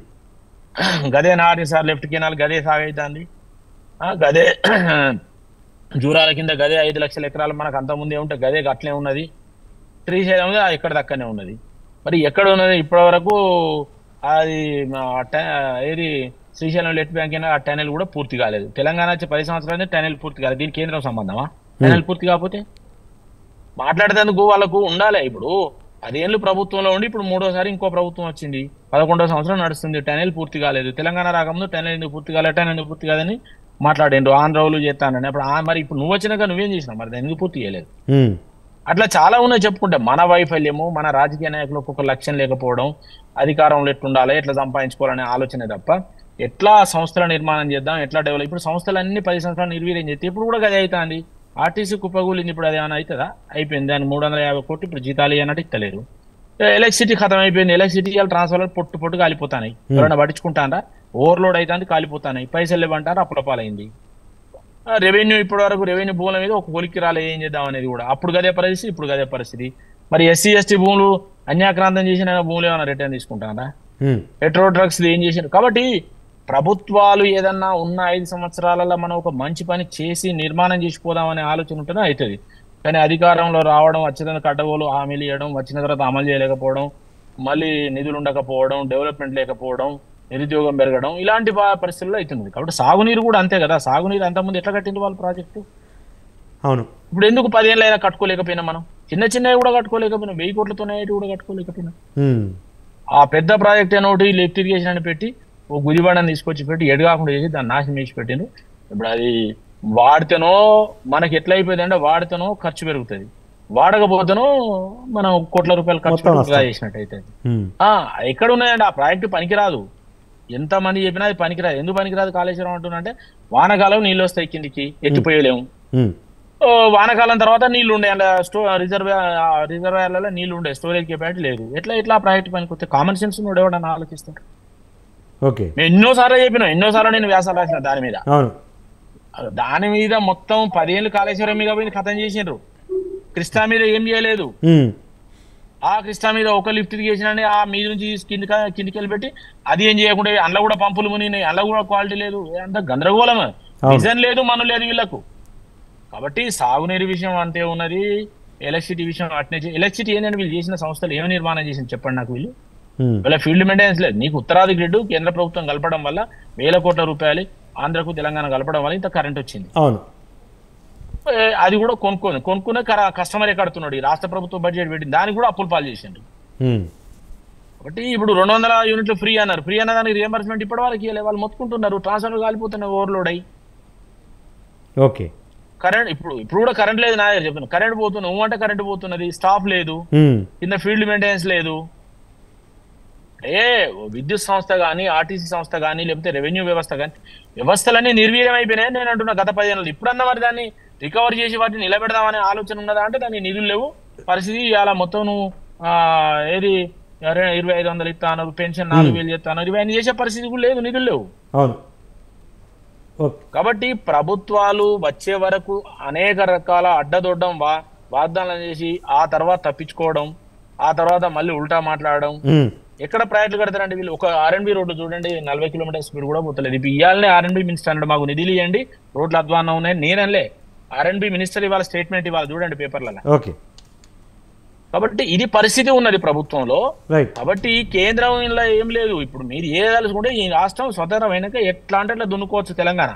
Speaker 5: గదే నాటి సార్ లెఫ్ట్ కెనాల్ గదే సాగైతుంది గదే జూరాల కింద గదే ఐదు లక్షల ఎకరాలు మనకు అంత ముందే ఉంటే గదే అట్లే ఉన్నది శ్రీశైలం మీద ఎక్కడ దక్కనే ఉన్నది మరి ఎక్కడ ఉన్నది ఇప్పటి వరకు అది ఆ ట- ఏది శ్రీశైలం లెఫ్ట్ బ్యాంక్ అయినా ఆ టనల్ కూడా పూర్తి కాలేదు తెలంగాణ వచ్చి పది సంవత్సరాలు టనల్ పూర్తి కాలేదు దీనికి కేంద్రం సంబంధమా టనల్ పూర్తి కాకపోతే మాట్లాడేందుకు వాళ్ళకు ఉండాలి ఇప్పుడు పదేళ్ళు ప్రభుత్వంలో ఉండి ఇప్పుడు మూడోసారి ఇంకో ప్రభుత్వం వచ్చింది పదకొండో సంవత్సరం నడుస్తుంది టనల్ పూర్తి కాలేదు తెలంగాణ రాకముందు టనల్ ఎందుకు పూర్తి కాలేదు టనల్ ఎందుకు పూర్తి కాదని మాట్లాడిండ్రు ఆంధ్రవులు చేస్తానని అప్పుడు ఆ- మరి ఇప్పుడు నువ్వు వచ్చినాక నువ్వేం చేసినావు మరి దాన్ని ఎందుకు పూర్తి చేయలేదు
Speaker 1: ఉమ్,
Speaker 5: అట్లా చాలా ఉన్నాయి చెప్పుకుంటే మన వైఫల్యము మన రాజకీయ నాయకులకు ఒక లక్ష్యం లేకపోవడం అధికారంలో ఎట్లుండాలి ఎట్లా సంపాదించుకోవాలనే ఆలోచన తప్ప ఎట్లా సంస్థల నిర్మాణం చేద్దాం ఎట్లా డెవలప్ ఇప్పుడు సంస్థలన్నీ పది సంవత్సరాలు నిర్వీర్యం చేస్తే ఇప్పుడు కూడా గది అవుతుంది ఆర్టీసీ కుప్పగూలింది ఇప్పుడు అది ఏమైనా అవుతుందా అయిపోయింది దాని మూడు వందల యాభై కోట్లు ఇప్పుడు జీతాలు అన్నట్టు ఇస్తలేరు ఎలక్ట్రిసిటీ ఖతం అయిపోయింది ఎలక్ట్రిసిటీ ట్రాన్స్ఫర్ పొట్టు పొట్టు కాలిపోతాయి ఎవరైనా పట్టించుకుంటారా ఓవర్లోడ్ అవుతుంది కాలిపోతాయి పైసలు ఇవ్వంటారు అప్పులపాలైంది రెవెన్యూ ఇప్పటి వరకు రెవెన్యూ భూముల మీద ఒక కొలిక్కి రాలే ఏం చేద్దాం అనేది కూడా అప్పుడు గదే పరిస్థితి ఇప్పుడు గదే పరిస్థితి మరి ఎస్సీ ఎస్టీ భూములు అన్యాక్రాంతం చేసిన భూములు ఏమైనా రిటర్న్ తీసుకుంటారా
Speaker 1: ఉమ్,
Speaker 5: పెట్రోల్ డ్రగ్స్ ఏం చేశారు కాబట్టి ప్రభుత్వాలు ఏదన్నా ఉన్న ఐదు సంవత్సరాలలో మనం ఒక మంచి పని చేసి నిర్మాణం చేసిపోదామనే ఆలోచన ఉంటేనే అవుతుంది కానీ అధికారంలో రావడం వచ్చిన కడ్డగోలు హామీలు ఇవ్వడం వచ్చిన తర్వాత అమలు చేయలేకపోవడం మళ్ళీ నిధులు ఉండకపోవడం డెవలప్మెంట్ లేకపోవడం నిరుద్యోగం పెరగడం ఇలాంటి ప- పరిస్థితుల్లో అవుతుంది కాబట్టి సాగునీరు కూడా అంతే కదా సాగునీరు అంతకుముందు ఎట్లా కట్టింది వాళ్ళ ప్రాజెక్టు
Speaker 1: అవును
Speaker 5: ఇప్పుడు ఎందుకు పదేళ్ళు అయినా కట్టుకోలేకపోయినా మనం చిన్న చిన్నవి కూడా కట్టుకోలేకపోయినా వెయ్యి కోట్లతోనే కూడా కట్టుకోలేకపోయినా
Speaker 1: ఉమ్,
Speaker 5: ఆ పెద్ద ప్రాజెక్ట్ అని ఒకటి లిఫ్ట్ ఇరిగేషన్ అని పెట్టి ఓ గుదిబండని తీసుకొచ్చి పెట్టి ఎడు కాకుండా చేసి దాన్ని నాశనం చేసి పెట్టిండు ఇప్పుడు అది వాడితేనో మనకి ఎట్లా అయిపోయింది అంటే వాడితేనో ఖర్చు పెరుగుతుంది వాడకపోతేనో మనం కోట్ల రూపాయలు ఖర్చు
Speaker 1: మొత్తం
Speaker 5: పెట్టి వృధా
Speaker 1: నష్టం.
Speaker 5: చేసినట్టు అవుతుంది
Speaker 1: ఉమ్,
Speaker 5: ఆ, ఎక్కడ ఉన్నాయండి ఆ ప్రాజెక్టు పనికిరాదు ఎంత మంది చెప్పినా అది పనికిరాదు ఎందుకు పనికిరాదు కాళేశ్వరం అంటున్నా అంటే వానకాలం నీళ్ళు వస్తాయి కిందికి ఎత్తిపోయలేము
Speaker 1: ఉమ్,
Speaker 5: ఓ, వానాకాలం తర్వాత నీళ్లు ఉండే అలా స్టో రిజర్వ్ రిజర్వాయర్లలో నీళ్లు ఉండే స్టోరేజ్ కెపాసిటీ లేదు ఎట్లా ఎట్లా ప్రాజెక్ట్ పనికి వస్తే కామన్ సెన్స్ నువ్వు ఎవడన్నా ఆలోచిస్తాడు
Speaker 1: ఓకే
Speaker 5: మేము ఎన్నోసార్లు చెప్పినా ఎన్నోసార్లు నేను వ్యాసాలు రాసిన దాని మీద
Speaker 1: అవును
Speaker 5: దాని మీద మొత్తం పదేళ్ళు కాళేశ్వరం మీద పోయి ఖతం చేసిండ్రు కృష్ణా మీద ఏం చేయలేదు
Speaker 1: ఉమ్,
Speaker 5: ఆ కృష్ణా మీద ఒక లిఫ్ట్ చేసిన ఆ మీద నుంచి తీసి కింది కిందికి వెళ్ళి పెట్టి అది ఏం చేయకుండా అందులో కూడా పంపులు మునిగినాయి అందులో కూడా క్వాలిటీ లేదు అంత గందరగోళం డిజైన్ లేదు మన లేదు వీళ్ళకు కాబట్టి సాగునీరు విషయం అంతే ఉన్నది ఎలక్ట్రిసిటీ విషయం అట్నే ఎలక్ట్రిసిటీ ఏంటంటే వీళ్ళు చేసిన సంస్థలు ఏమి నిర్మాణం చేసింది చెప్పండి నాకు వీళ్ళు
Speaker 1: ఉమ్,
Speaker 5: వీళ్ళ ఫీల్డ్ మెయింటెనెన్స్ లేదు నీకు ఉత్తరాది గ్రిడ్ కేంద్ర ప్రభుత్వం కలపడం వల్ల వేల కోట్ల రూపాయలు ఆంధ్రకు తెలంగాణ కలపడం వల్ల ఇంత కరెంట్ వచ్చింది
Speaker 1: అవును
Speaker 5: ఏ, అది కూడా కొనుక్కొని కొనుక్కునే కర- కస్టమరే కడుతున్నాడు ఈ రాష్ట్ర ప్రభుత్వం బడ్జెట్ పెట్టింది దానికి కూడా అప్పులు పాలు చేసిండు
Speaker 1: ఉమ్.
Speaker 5: కాబట్టి ఇప్పుడు రెండు వందల యూనిట్లు ఫ్రీ అన్నారు ఫ్రీ అన్న దానికి రియంబర్స్మెంట్ ఇప్పటి వరకు ఇవ్వలే వాళ్ళు మొత్తుకుంటున్నారు ట్రాన్స్ఫర్ కాలిపోతున్నాయి ఓవర్లోడ్ అయ్యి
Speaker 1: ఓకే
Speaker 5: కరెంట్ ఇప్పుడు ఇప్పుడు కూడా కరెంట్ లేదు నా దగ్గర చెప్తున్నా కరెంట్ పోతున్నా నువ్వు అంటే కరెంట్ పోతున్నది స్టాఫ్ లేదు
Speaker 1: ఉమ్.
Speaker 5: కింద ఫీల్డ్ మెయింటెనెన్స్ లేదు ఏ విద్యుత్ సంస్థ కానీ ఆర్టీసీ సంస్థ కానీ లేకపోతే రెవెన్యూ వ్యవస్థ కానీ వ్యవస్థలన్నీ నిర్వీర్యం అయిపోయినాయి నేను అంటున్నా గత పదిహేను ఇప్పుడన్నా మరి దాన్ని రికవర్ చేసి వాటిని నిలబెడదామనే ఆలోచన ఉన్నదా అంటే దానికి నిధులు లేవు పరిస్థితి ఇలా మొత్తం నువ్వు ఆ, ఏది అరే ఇరవై ఐదు వందలు ఇస్తాను పెన్షన్ నాలుగు వేలు చేస్తాను ఇవన్నీ చేసే పరిస్థితి కూడా లేదు నిధులు లేవు
Speaker 1: అవును ఓకే
Speaker 5: కాబట్టి ప్రభుత్వాలు వచ్చే వరకు అనేక రకాల అడ్డదొడ్డం వా వాగ్దానాలు చేసి ఆ తర్వాత తప్పించుకోవడం ఆ తర్వాత మళ్ళీ ఉల్టా మాట్లాడడం
Speaker 1: ఉమ్.
Speaker 5: ఎక్కడ ప్రయాణాలు కడతారండి వీళ్ళు ఒక ఆర్ఎన్బి రోడ్డు చూడండి నలభై కిలోమీటర్ స్పీడ్ కూడా పోతలేదు ఇప్పుడు ఇవాళనే ఆర్ఎన్బి మినిస్టర్ అంటే మాకు నిధులు ఇవ్వండి రోడ్లు అధ్వానం ఉన్నాయి నేనలే ఆర్ఎన్బి మినిస్టర్ ఇవాళ స్టేట్మెంట్ ఇవాళ చూడండి పేపర్లలో
Speaker 1: ఓకే
Speaker 5: కాబట్టి ఇది పరిస్థితి ఉన్నది ప్రభుత్వంలో
Speaker 1: రైట్
Speaker 5: కాబట్టి కేంద్రం ఇలా ఏం లేదు ఇప్పుడు మీరు ఏ తలుచుకుంటే ఈ రాష్ట్రం స్వతంత్రమైనాక ఎట్లా అంటే అట్లా దున్నుకోవచ్చు తెలంగాణ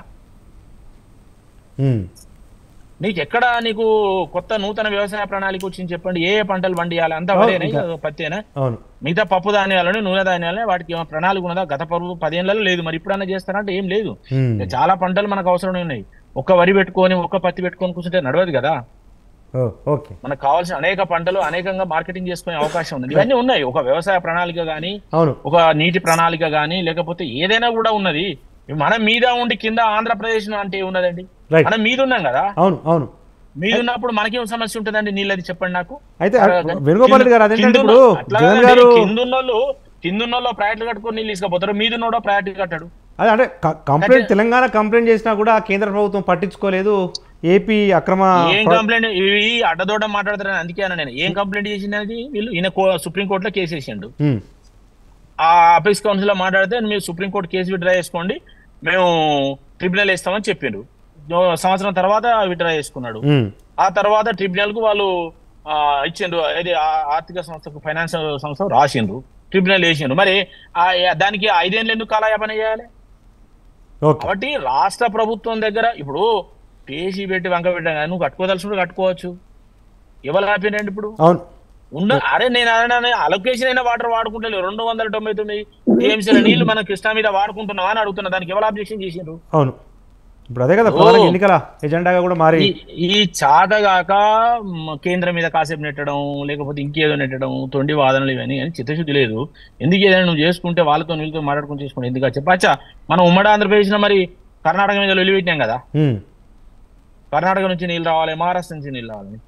Speaker 1: ఉమ్.
Speaker 5: నీకు ఎక్కడ నీకు కొత్త నూతన వ్యవసాయ ప్రణాళిక వచ్చింది చెప్పండి ఏ ఏ పంటలు పండియాలి అంతా
Speaker 1: అవును,
Speaker 5: వరేనా
Speaker 1: ఇంకా.
Speaker 5: పత్తేనా
Speaker 1: అవును
Speaker 5: మిగతా పప్పు ధాన్యాలని నూనె ధాన్యాలని వాటికి ఏమైనా ప్రణాళిక ఉన్నదా గత పరువు పదేళ్లలో లేదు మరి ఇప్పుడన్నా చేస్తారంటే ఏం లేదు
Speaker 1: ఉమ్.
Speaker 5: ఇంకా చాలా పంటలు మనకు అవసరం ఉన్నాయి ఒక్క వరి పెట్టుకొని ఒక్క పత్తి పెట్టుకొని కూర్చుంటే నడవదు కదా
Speaker 1: ఓ, ఓకే
Speaker 5: మనకు కావాల్సిన అనేక పంటలు అనేకంగా మార్కెటింగ్ చేసుకునే అవకాశం ఉంది ఇవన్నీ ఉన్నాయి ఒక వ్యవసాయ ప్రణాళిక గానీ
Speaker 1: అవును
Speaker 5: ఒక నీటి ప్రణాళిక గానీ లేకపోతే ఏదైనా కూడా ఉన్నది మనం మీద ఉండి కింద ఆంధ్రప్రదేశ్ అంటే ఉన్నదండి
Speaker 1: రైట్
Speaker 5: మనం మీద ఉన్నాం కదా
Speaker 1: అవును అవును
Speaker 5: మీద ఉన్నప్పుడు మనకేం సమస్య ఉంటుందండి నీళ్ళది చెప్పండి నాకు
Speaker 1: అయితే వేణుగోపాల్ రెడ్డి గారు అదేంటంటే
Speaker 5: కింద
Speaker 1: ఇప్పుడు
Speaker 5: ఉన్న- అట్లా
Speaker 1: జగన్
Speaker 5: కాదండి,
Speaker 1: గారు
Speaker 5: కిందున్నోళ్ళు కిందున్నోళ్ళు ప్రాజెక్టులు కట్టుకొని నీళ్ళు తీసుకుపోతారు మీదున్నోడో ప్రాజెక్టు కట్టాడు
Speaker 1: అదే అంటే క- కంప్లైంట్ తెలంగాణ కంప్లైంట్ చేసినా కూడా కేంద్ర ప్రభుత్వం పట్టించుకోలేదు ఏపీ అక్రమ
Speaker 5: ఏం కంప్లైంట్ ఇవి అడ్డదోడ మాట్లాడతారని అందుకే అన్న నేను ఏం కంప్లైంట్ చేసింది అనేది వీళ్ళు ఈయన సుప్రీం కోర్టులో కేసు వేసిండు
Speaker 1: ఉమ్,
Speaker 5: ఆ అపీస్ కౌన్సిల్ లో మాట్లాడితే మీరు సుప్రీం కోర్టు కేసు విత్డ్రా చేసుకోండి మేము ట్రిబ్యునల్ వేస్తామని చెప్పిండు ఓ సంవత్సరం తర్వాత విత్డ్రా చేసుకున్నాడు
Speaker 1: ఉమ్,
Speaker 5: ఆ తర్వాత ట్రిబ్యునల్ కు వాళ్ళు ఆ, ఇచ్చిండ్రు ఏది ఆ- ఆర్థిక సంస్థకు ఫైనాన్స్ సంస్థ రాసిండ్రు ట్రిబ్యునల్ వేసిండ్రు మరి ఆ- దానికి ఐదేళ్ళు ఎందుకు కాలయాపన చేయాలి
Speaker 1: ఓకే
Speaker 5: కాబట్టి రాష్ట్ర ప్రభుత్వం దగ్గర ఇప్పుడు పేసి పెట్టి వంక పెట్టాం కదా నువ్వు కట్టుకోదలుచుకుంటే కట్టుకోవచ్చు ఎవరు ఆపినండి ఇప్పుడు
Speaker 1: అవును
Speaker 5: ఉన్న అరే నేను అదే అలొకేషన్ అయిన వాటర్ వాడుకుంటలేదు రెండు వందల తొంభై తొమ్మిది టీఎంసీల నీళ్లు మనం కృష్ణా మీద వాడుకుంటున్నావా అని అడుగుతున్నా దానికి ఎవరు అబ్జెక్షన్ చేసిండ్రు
Speaker 1: అవును ఇప్పుడు అదే కదా ప్రధాన ఎన్నికల ఎజెండాగా కూడా మారి
Speaker 5: ఈ- ఈ చాతగాక మ, కేంద్రం మీద కాసేపు నెట్టడం లేకపోతే ఇంకేదో నెట్టడం తొండి వాదనలు ఇవన్నీ అని చిత్తశుద్ధి లేదు ఎందుకు ఏదైనా నువ్వు చేసుకుంటే వాళ్ళతో వీళ్ళతో మాట్లాడుకుని చేసుకుంటే ఎందుకు చెప్పచ్చా మనం ఉమ్మడి ఆంధ్రప్రదేశ్ లో మరి కర్ణాటక మీద వెలిపెట్టినాం కదా
Speaker 1: ఉమ్,
Speaker 5: కర్ణాటక నుంచి నీళ్ళు రావాలి మహారాష్ట్ర నుంచి నీళ్ళు రావాలి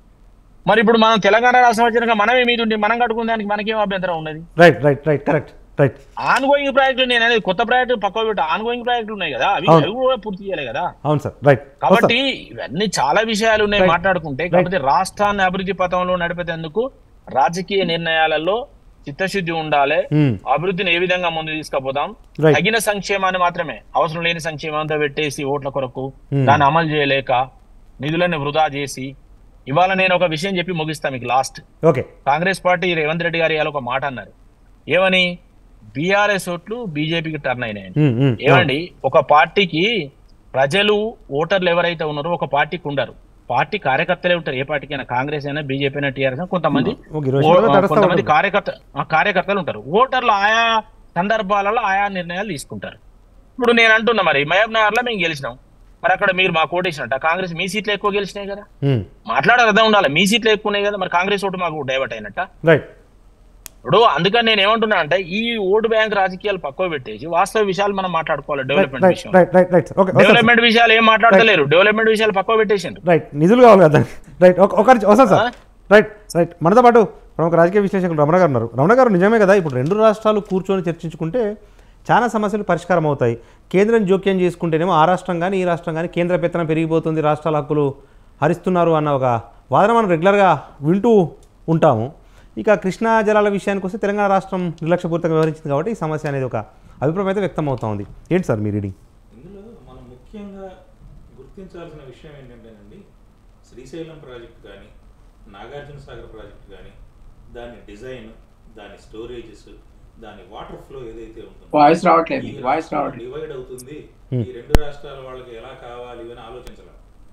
Speaker 5: మరి ఇప్పుడు మనం తెలంగాణ రాష్ట్రం వచ్చినాక మనమే మీద ఉండి మనం కట్టుకునే దానికి మనకేం అభ్యంతరం ఉన్నది
Speaker 1: right right right correct right
Speaker 5: on going ప్రాజెక్టులు నేను అనేది కొత్త ప్రాజెక్టు పక్క పెట్టి ఆన్ గోయింగ్ ప్రాజెక్టులు ఉన్నాయి కదా అవి
Speaker 1: అవును.
Speaker 5: అవి కూడా పూర్తి చేయాలి కదా
Speaker 1: అవును సార్ రైట్
Speaker 5: కాబట్టి ఇవన్నీ చాలా విషయాలు ఉన్నాయి
Speaker 1: Right.
Speaker 5: మాట్లాడుకుంటే కాకపోతే రాష్ట్రాన్ని అభివృద్ధి పథంలో నడిపేందుకు రాజకీయ నిర్ణయాలలో చిత్తశుద్ధి ఉండాలి
Speaker 1: ఉమ్,
Speaker 5: అభివృద్ధిని ఏ విధంగా ముందు తీసుకుపోతాం
Speaker 1: Right.
Speaker 5: తగిన సంక్షేమాన్ని మాత్రమే అవసరం లేని సంక్షేమంతో పెట్టేసి ఓట్ల కొరకు
Speaker 1: Hmm.
Speaker 5: దాన్ని అమలు చేయలేక నిధులను వృధా చేసి ఇవాళ నేను ఒక విషయం చెప్పి ముగిస్తా మీకు last
Speaker 1: okay
Speaker 5: Congress party Revanth Reddy garu ఇవాళ ఒక మాట అన్నారు ఏమని బీఆర్ఎస్ ఓట్లు బీజేపీకి టర్న్ అయినాయని
Speaker 1: ఉమ్, ఉమ్,
Speaker 5: ఏమండి ఒక పార్టీకి ప్రజలు ఓటర్లు ఎవరైతే ఉన్నారో ఒక పార్టీకి ఉండరు పార్టీ కార్యకర్తలే ఉంటారు ఏ పార్టీకి అయినా కాంగ్రెస్ అయినా బీజేపీ అయినా టీఆర్ఎస్ అయినా కొంతమంది
Speaker 1: ఒక ఇరవై
Speaker 5: ఓ-
Speaker 1: శాతం తటస్థ
Speaker 5: కొంతమంది
Speaker 1: ఉంటుంది.
Speaker 5: కార్యకర్త ఆ, కార్యకర్తలు ఉంటారు ఓటర్లు ఆయా సందర్భాలలో ఆయా నిర్ణయాలు తీసుకుంటారు ఇప్పుడు నేను అంటున్నా మరి మహబ్ నగర్ లో మేము గెలిచినాం మరి అక్కడ మీరు మాకు ఓటేసినట్ట కాంగ్రెస్ మీ సీట్లు ఎక్కువ గెలిచినాయి కదా
Speaker 1: ఉమ్,
Speaker 5: మాట్లాడే అర్థం ఉండాలి మీ సీట్లు ఎక్కువ ఉన్నాయి కదా మరి కాంగ్రెస్ ఓటు మాకు డైవర్ట్ అయినట్ట
Speaker 1: రైట్
Speaker 5: ఇప్పుడు అందుకని నేను ఏమంటున్నా అంటే ఈ ఓటు బ్యాంక్ రాజకీయాలు పక్కన పెట్టేసి వాస్తవ విషయాలు మనం మాట్లాడుకోవాలి డెవలప్మెంట్
Speaker 1: రైట్
Speaker 5: విషయం
Speaker 1: రైట్ రైట్ రైట్ ఓకే వస్తాను సార్.
Speaker 5: డెవలప్మెంట్ విషయాలు ఏం మాట్లాడతలేరు డెవలప్మెంట్ విషయాలు పక్కన పెట్టేసిండ్రు
Speaker 1: రైట్ నిధులు కావాలి కదా దానికి రైట్ ఒక ఒకరి వస్తాను సార్ రైట్ రైట్ మనతో పాటు ప్రముఖ రాజకీయ విశ్లేషకులు రమణ గారు ఉన్నారు రమణ గారు నిజమే కదా ఇప్పుడు రెండు రాష్ట్రాలు కూర్చొని చర్చించుకుంటే చాలా సమస్యలు పరిష్కారం అవుతాయి కేంద్రం జోక్యం చేసుకుంటేనేమో ఆ రాష్ట్రం కానీ ఈ రాష్ట్రం కానీ కేంద్ర పెత్తనం పెరిగిపోతుంది రాష్ట్రాల హక్కులు హరిస్తున్నారు అన్న ఒక వాదన మనం రెగ్యులర్గా వింటూ ఉంటాము ఇక కృష్ణా జలాల విషయానికి వస్తే తెలంగాణ రాష్ట్రం నిర్లక్ష్యపూరితంగా వ్యవహరించింది కాబట్టి ఈ సమస్య అనేది ఒక అభిప్రాయం అయితే వ్యక్తం అవుతా ఉంది ఏంటి సార్ మీ రీడింగ్
Speaker 2: ఇందులో మనం ముఖ్యంగా గుర్తించాల్సిన విషయం ఏంటంటేనండి శ్రీశైలం ప్రాజెక్ట్ కానీ నాగార్జున సాగర్ ప్రాజెక్ట్ కానీ దాని డిజైన్ దాని స్టోరేజెస్ దాని వాటర్ ఫ్లో ఏదైతే ఉంటుందో
Speaker 4: వాయిస్ రావట్లేదు
Speaker 2: ఈ
Speaker 4: వాయిస్
Speaker 2: రాష్ట్రం
Speaker 4: రావట్లేదు
Speaker 2: డివైడ్ అవుతుంది
Speaker 1: Hmm.
Speaker 2: ఈ రెండు రాష్ట్రాల వాళ్ళకి ఎలా కావాలి అని ఆలోచించాలి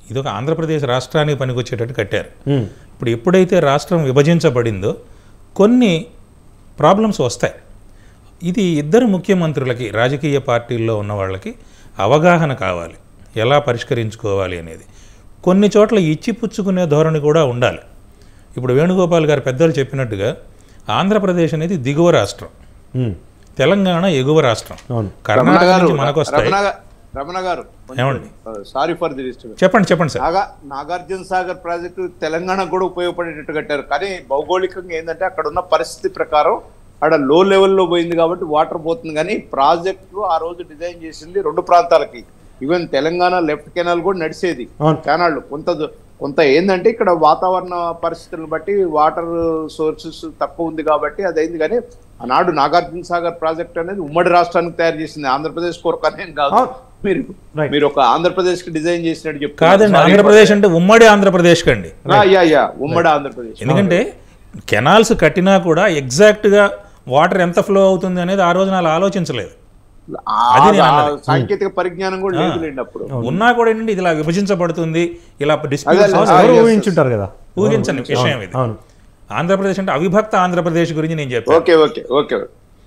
Speaker 2: ఇది ఒక ఆంధ్రప్రదేశ్ రాష్ట్రానికి పనికొచ్చేటట్టు కట్టారు
Speaker 1: ఉమ్,
Speaker 2: ఇప్పుడు ఎప్పుడైతే రాష్ట్రం విభజించబడిందో కొన్ని ప్రాబ్లమ్స్ వస్తాయి ఇది ఇద్దరు ముఖ్యమంత్రులకి రాజకీయ పార్టీల్లో ఉన్న వాళ్ళకి అవగాహన కావాలి ఎలా పరిష్కరించుకోవాలి అనేది కొన్ని చోట్ల ఇచ్చి పుచ్చుకునే ధోరణి కూడా ఉండాలి ఇప్పుడు వేణుగోపాల్ గారు పెద్దలు చెప్పినట్టుగా ఆంధ్రప్రదేశ్ అనేది దిగువ రాష్ట్రం
Speaker 1: ఉమ్,
Speaker 2: తెలంగాణ ఎగువ రాష్ట్రం
Speaker 1: అవును
Speaker 3: రమణ
Speaker 2: కర్ణాటక
Speaker 3: గారు
Speaker 2: నుంచి మనకు వస్తాయి
Speaker 3: రమణ గా- రమణ గారు
Speaker 2: ఏమండి?
Speaker 3: సారీ ఫర్ ది డిస్టర్బెన్స్
Speaker 2: చెప్పండి చెప్పండి సార్
Speaker 3: నాగా నాగార్జున సాగర్ ప్రాజెక్టు తెలంగాణకు కూడా ఉపయోగపడేటట్టు కట్టారు కానీ భౌగోళికంగా ఏంటంటే అక్కడ ఉన్న పరిస్థితి ప్రకారం అక్కడ లో లెవెల్లో పోయింది కాబట్టి వాటర్ పోతుంది కానీ ప్రాజెక్టు ఆ రోజు డిజైన్ చేసింది రెండు ప్రాంతాలకి ఈవెన్ తెలంగాణ లెఫ్ట్ కెనాల్ కూడా నడిచేది
Speaker 1: అవును.
Speaker 3: కెనాల్ కొంత దు- కొంత ఏంటంటే ఇక్కడ వాతావరణ పరిస్థితులను బట్టి వాటర్ సోర్సెస్ తక్కువ ఉంది కాబట్టి అది అయింది కానీ ఆనాడు నాగార్జున సాగర్ ప్రాజెక్ట్ అనేది ఉమ్మడి రాష్ట్రానికి తయారు చేసింది ఆంధ్రప్రదేశ్ కొరకు అనేం కాదు
Speaker 1: అవును.
Speaker 3: మీరు
Speaker 1: Right.
Speaker 3: మీరు ఒక ఆంధ్రప్రదేశ్ కి డిజైన్ చేసినట్టు చెప్తున్నారు.
Speaker 2: కాదండి
Speaker 3: Sorry
Speaker 2: ఆంధ్రప్రదేశ్ అంటే ఉమ్మడి ఆంధ్రప్రదేశ్ కండి
Speaker 3: ఆ, యా యా ఉమ్మడి ఆంధ్రప్రదేశ్
Speaker 2: ఎందుకంటే కెనాల్స్ కట్టినా కూడా ఎగ్జాక్ట్గా వాటర్ ఎంత ఫ్లో అవుతుంది అనేది ఆ రోజున అలా ఆలోచించలేదు
Speaker 3: ఆ-
Speaker 2: అది నేను
Speaker 3: ఆ
Speaker 2: అన్నది.
Speaker 3: సాంకేతిక పరిజ్ఞానం కూడా లేదులేండి అప్పుడు
Speaker 2: ఉన్నా కూడా ఏంటంటే ఇది ఇలా విభజించబడుతుంది ఇలా disputes
Speaker 3: అదే,
Speaker 1: అవును,
Speaker 3: ఆ,
Speaker 1: ఎవరు
Speaker 3: yes, yes.
Speaker 1: ఊహించుంటారు కదా
Speaker 2: ఊహించని విషయం ఇది
Speaker 1: అవును
Speaker 2: ఆంధ్రప్రదేశ్ అంటే అవిభక్త ఆంధ్రప్రదేశ్ గురించి నేను చెప్పాను
Speaker 3: ఓకే ఓకే ఓకే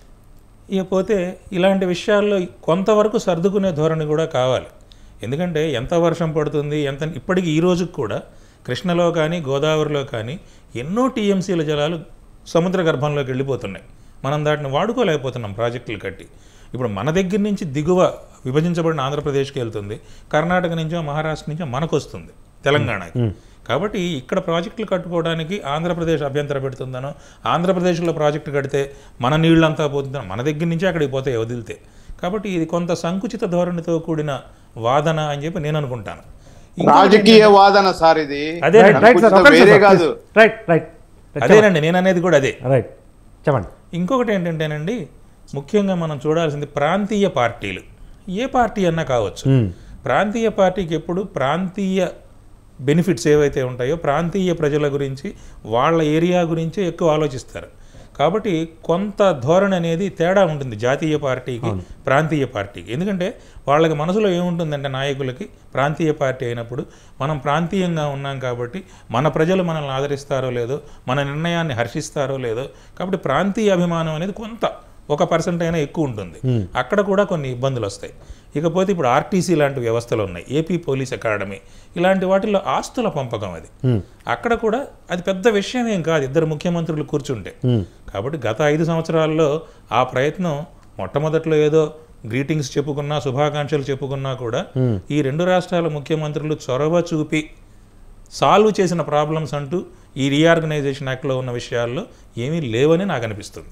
Speaker 2: ఇకపోతే ఇలాంటి విషయాల్లో కొంతవరకు సర్దుకునే ధోరణి కూడా కావాలి ఎందుకంటే ఎంత వర్షం పడుతుంది ఎంత ఇప్పటికి ఈ రోజుకి కూడా కృష్ణలో కానీ గోదావరిలో కానీ ఎన్నో టీఎంసీల జలాలు సముద్ర గర్భంలోకి వెళ్ళిపోతున్నాయి మనం దాటిని వాడుకోలేకపోతున్నాం ప్రాజెక్టులు కట్టి ఇప్పుడు మన దగ్గర నుంచి దిగువ విభజించబడిన ఆంధ్రప్రదేశ్కి వెళ్తుంది కర్ణాటక నుంచో మహారాష్ట్ర నుంచో మనకు వస్తుంది తెలంగాణకి కాబట్టి ఇక్కడ ప్రాజెక్టులు కట్టుకోవడానికి ఆంధ్రప్రదేశ్ అభ్యంతర పెడుతుందనో ఆంధ్రప్రదేశ్లో ప్రాజెక్టు కడితే మన నీళ్ళంతా పోతుందనో మన దగ్గర నుంచి అక్కడికి పోతాయి వదిలితే కాబట్టి ఇది కొంత సంకుచిత ధోరణితో కూడిన వాదన అని చెప్పి నేను అనుకుంటాను ఇంకొకటి
Speaker 3: రాజకీయ వాదన సార్ ఇది
Speaker 2: అదే
Speaker 1: రైట్ రైట్ సార్
Speaker 3: సంకుచిత వేరే కాదు
Speaker 2: రైట్ అదేనండి నేను అనేది కూడా అదే
Speaker 1: రైట్ చెప్పండి
Speaker 2: ఇంకొకటి ఏంటంటేనండి ముఖ్యంగా మనం చూడాల్సింది ప్రాంతీయ పార్టీలు ఏ పార్టీ అన్నా కావచ్చు
Speaker 1: ఉమ్,
Speaker 2: ప్రాంతీయ పార్టీకి ఎప్పుడు ప్రాంతీయ బెనిఫిట్స్ ఏవైతే ఉంటాయో ప్రాంతీయ ప్రజల గురించి వాళ్ళ ఏరియా గురించే ఎక్కువ ఆలోచిస్తారు కాబట్టి కొంత ధోరణి అనేది తేడా ఉంటుంది జాతీయ పార్టీకి ప్రాంతీయ పార్టీకి ఎందుకంటే వాళ్ళకి మనసులో ఏముంటుందంటే నాయకులకి ప్రాంతీయ పార్టీ అయినప్పుడు మనం ప్రాంతీయంగా ఉన్నాం కాబట్టి మన ప్రజలు మనల్ని ఆదరిస్తారో లేదో మన నిర్ణయాన్ని హర్షిస్తారో లేదో కాబట్టి ప్రాంతీయ అభిమానం అనేది కొంత ఒక పర్సెంట్ అయినా ఎక్కువ ఉంటుంది అక్కడ కూడా కొన్ని ఇబ్బందులు వస్తాయి ఇకపోతే ఇప్పుడు ఆర్టీసీ లాంటి వ్యవస్థలు ఉన్నాయి ఏపీ పోలీస్ అకాడమీ ఇలాంటి వాటిల్లో ఆస్తుల పంపకం అది అక్కడ కూడా అది పెద్ద విషయం ఏం కాదు ఇద్దరు ముఖ్యమంత్రులు కూర్చుంటే కాబట్టి గత ఐదు సంవత్సరాల్లో ఆ ప్రయత్నం మొట్టమొదట్లో ఏదో గ్రీటింగ్స్ చెప్పుకున్నా శుభాకాంక్షలు చెప్పుకున్నా కూడా ఈ రెండు రాష్ట్రాల ముఖ్యమంత్రులు చొరవ చూపి సాల్వ్ చేసిన ప్రాబ్లమ్స్ అంటూ ఈ రీఆర్గనైజేషన్ యాక్ట్లో ఉన్న విషయాల్లో ఏమీ లేవని నాకు అనిపిస్తుంది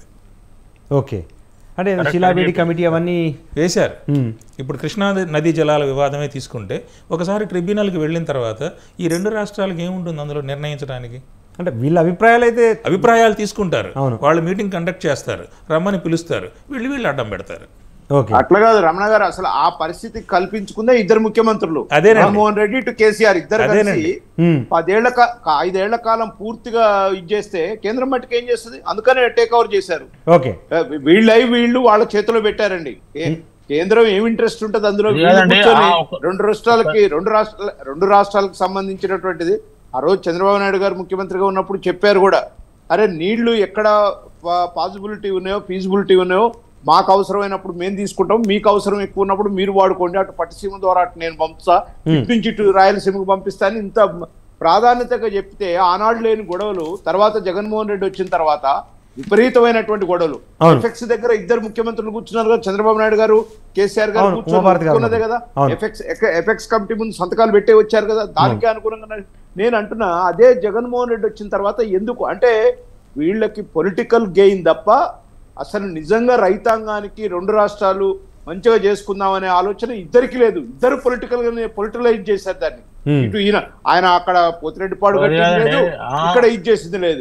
Speaker 1: ఓకే అంటే శిలాబేడి కమిటీ అవన్నీ
Speaker 2: వేశారు
Speaker 1: ఉమ్,
Speaker 2: ఇప్పుడు కృష్ణా నదీ జలాల వివాదమే తీసుకుంటే ఒకసారి ట్రిబ్యునల్కి వెళ్ళిన తర్వాత ఈ రెండు రాష్ట్రాలకు ఏముంటుంది అందులో నిర్ణయించడానికి
Speaker 1: అంటే వీళ్ళ అభిప్రాయాలు అయితే
Speaker 2: అభిప్రాయాలు తీసుకుంటారు
Speaker 1: అవును.
Speaker 2: వాళ్ళు మీటింగ్ కండక్ట్ చేస్తారు రమ్మని పిలుస్తారు వీళ్ళు వీళ్ళు అడ్డం పెడతారు
Speaker 1: ఓకే
Speaker 3: అట్లా కాదు రమణ గారు అసలు ఆ పరిస్థితి కల్పించుకుందే ఇద్దరు ముఖ్యమంత్రులు
Speaker 2: అదేనండి.
Speaker 3: రామ్మోహన్ రెడ్డి టు కేసీఆర్ ఇద్దరు కలిసి
Speaker 2: అదేనండి.
Speaker 1: ఉమ్,
Speaker 3: పదేళ్ల కా- కా- ఐదేళ్ల కాలం పూర్తిగా ఇది చేస్తే కేంద్రం మట్టుకు ఏం చేస్తుంది అందుకనే టేక్ ఓవర్ చేశారు
Speaker 1: ఓకే
Speaker 3: వీళ్ళై వీళ్ళు వాళ్ళ చేతిలో పెట్టారండి కే- కేంద్రం ఏం ఇంట్రెస్ట్ ఉంటుంది అందులో
Speaker 5: అది
Speaker 3: వీళ్ళు
Speaker 5: కాదండి,
Speaker 3: కూర్చొని
Speaker 5: ఆ ఒక-
Speaker 3: రెండు రాష్ట్రాలకి రెండు రాష్ట్రాల రెండు రాష్ట్రాలకు సంబంధించినటువంటిది ఆ రోజు చంద్రబాబు నాయుడు గారు ముఖ్యమంత్రిగా ఉన్నప్పుడు చెప్పారు కూడా అరే నీళ్లు ఎక్కడ పాసిబిలిటీ ఉన్నాయో ఫీజిబిలిటీ ఉన్నాయో మాకు అవసరమైనప్పుడు మేము తీసుకుంటాం మీకు అవసరం ఎక్కువ ఉన్నప్పుడు మీరు వాడుకోండి అటు పట్టిసీమ ద్వారా అటు నేను పంపుతా ఇటు నుంచి ఇటు రాయలసీమకు పంపిస్తాను ఇంత ప్రాధాన్యతగా చెప్తే ఆనాడు లేని గొడవలు తర్వాత జగన్మోహన్ రెడ్డి వచ్చిన తర్వాత విపరీతమైనటువంటి గొడవలు
Speaker 1: అవును.
Speaker 3: ఎఫెక్స్ దగ్గర ఇద్దరు ముఖ్యమంత్రులు కూర్చున్నారు కదా చంద్రబాబు నాయుడు గారు కేసీఆర్ గారు
Speaker 1: అవును,
Speaker 3: కూర్చొని
Speaker 1: ఉమాభారతి గారు
Speaker 3: ఒప్పుకున్నదే కదా
Speaker 1: అవును.
Speaker 3: ఎఫెక్స్ ఎఫెక్స్ కమిటీ ముందు సంతకాలు పెట్టే వచ్చారు కదా దానికి అనుగుణంగా నా- నేను అంటున్నా అదే జగన్మోహన్ రెడ్డి వచ్చిన తర్వాత ఎందుకు అంటే వీళ్ళకి పొలిటికల్ గెయిన్ తప్ప అసలు నిజంగా రైతాంగానికి రెండు రాష్ట్రాలు మంచిగా చేసుకుందామనే ఆలోచన ఇద్దరికి లేదు ఇద్దరు పొలిటికల్ గా పొలిటికలైజ్ చేశారు దాన్ని
Speaker 1: Hmm.
Speaker 3: ఇటు ఈయన ఆయన అక్కడ పోతిరెడ్డిపాడు
Speaker 5: అది
Speaker 3: కట్టింది లేదు
Speaker 5: కాదండి. ఆ.
Speaker 3: ఇక్కడ ఇది చేసింది లేదు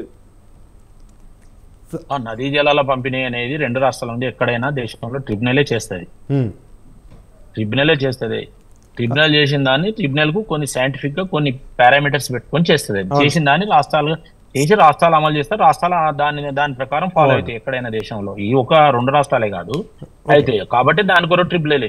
Speaker 5: ఆ నదీ జలాల పంపిణీ అనేది రెండు రాష్ట్రాల నుండి ఎక్కడైనా దేశంలో ట్రిబ్యునలే చేస్తుంది
Speaker 1: ఉమ్,
Speaker 5: ట్రిబ్యునలే చేస్తుంది ట్రిబ్యునల్ చేసిన దాన్ని ట్రిబ్యునల్ కు కొన్ని సైంటిఫిక్ గా కొన్ని పారామీటర్స్ పెట్టుకొని చేస్తుంది చేసిన దాన్ని రాష్ట్రాలు చేసి రాష్ట్రాలు అమలు చేస్తారు రాష్ట్రాలు ఆ దాని దాని ప్రకారం ఫాలో అవుతాయి ఎక్కడైనా దేశంలో ఈ ఒక రెండు రాష్ట్రాలే కాదు అయితే కాబట్టి దాని కొరకు ట్రిబ్యునల్ వేసింది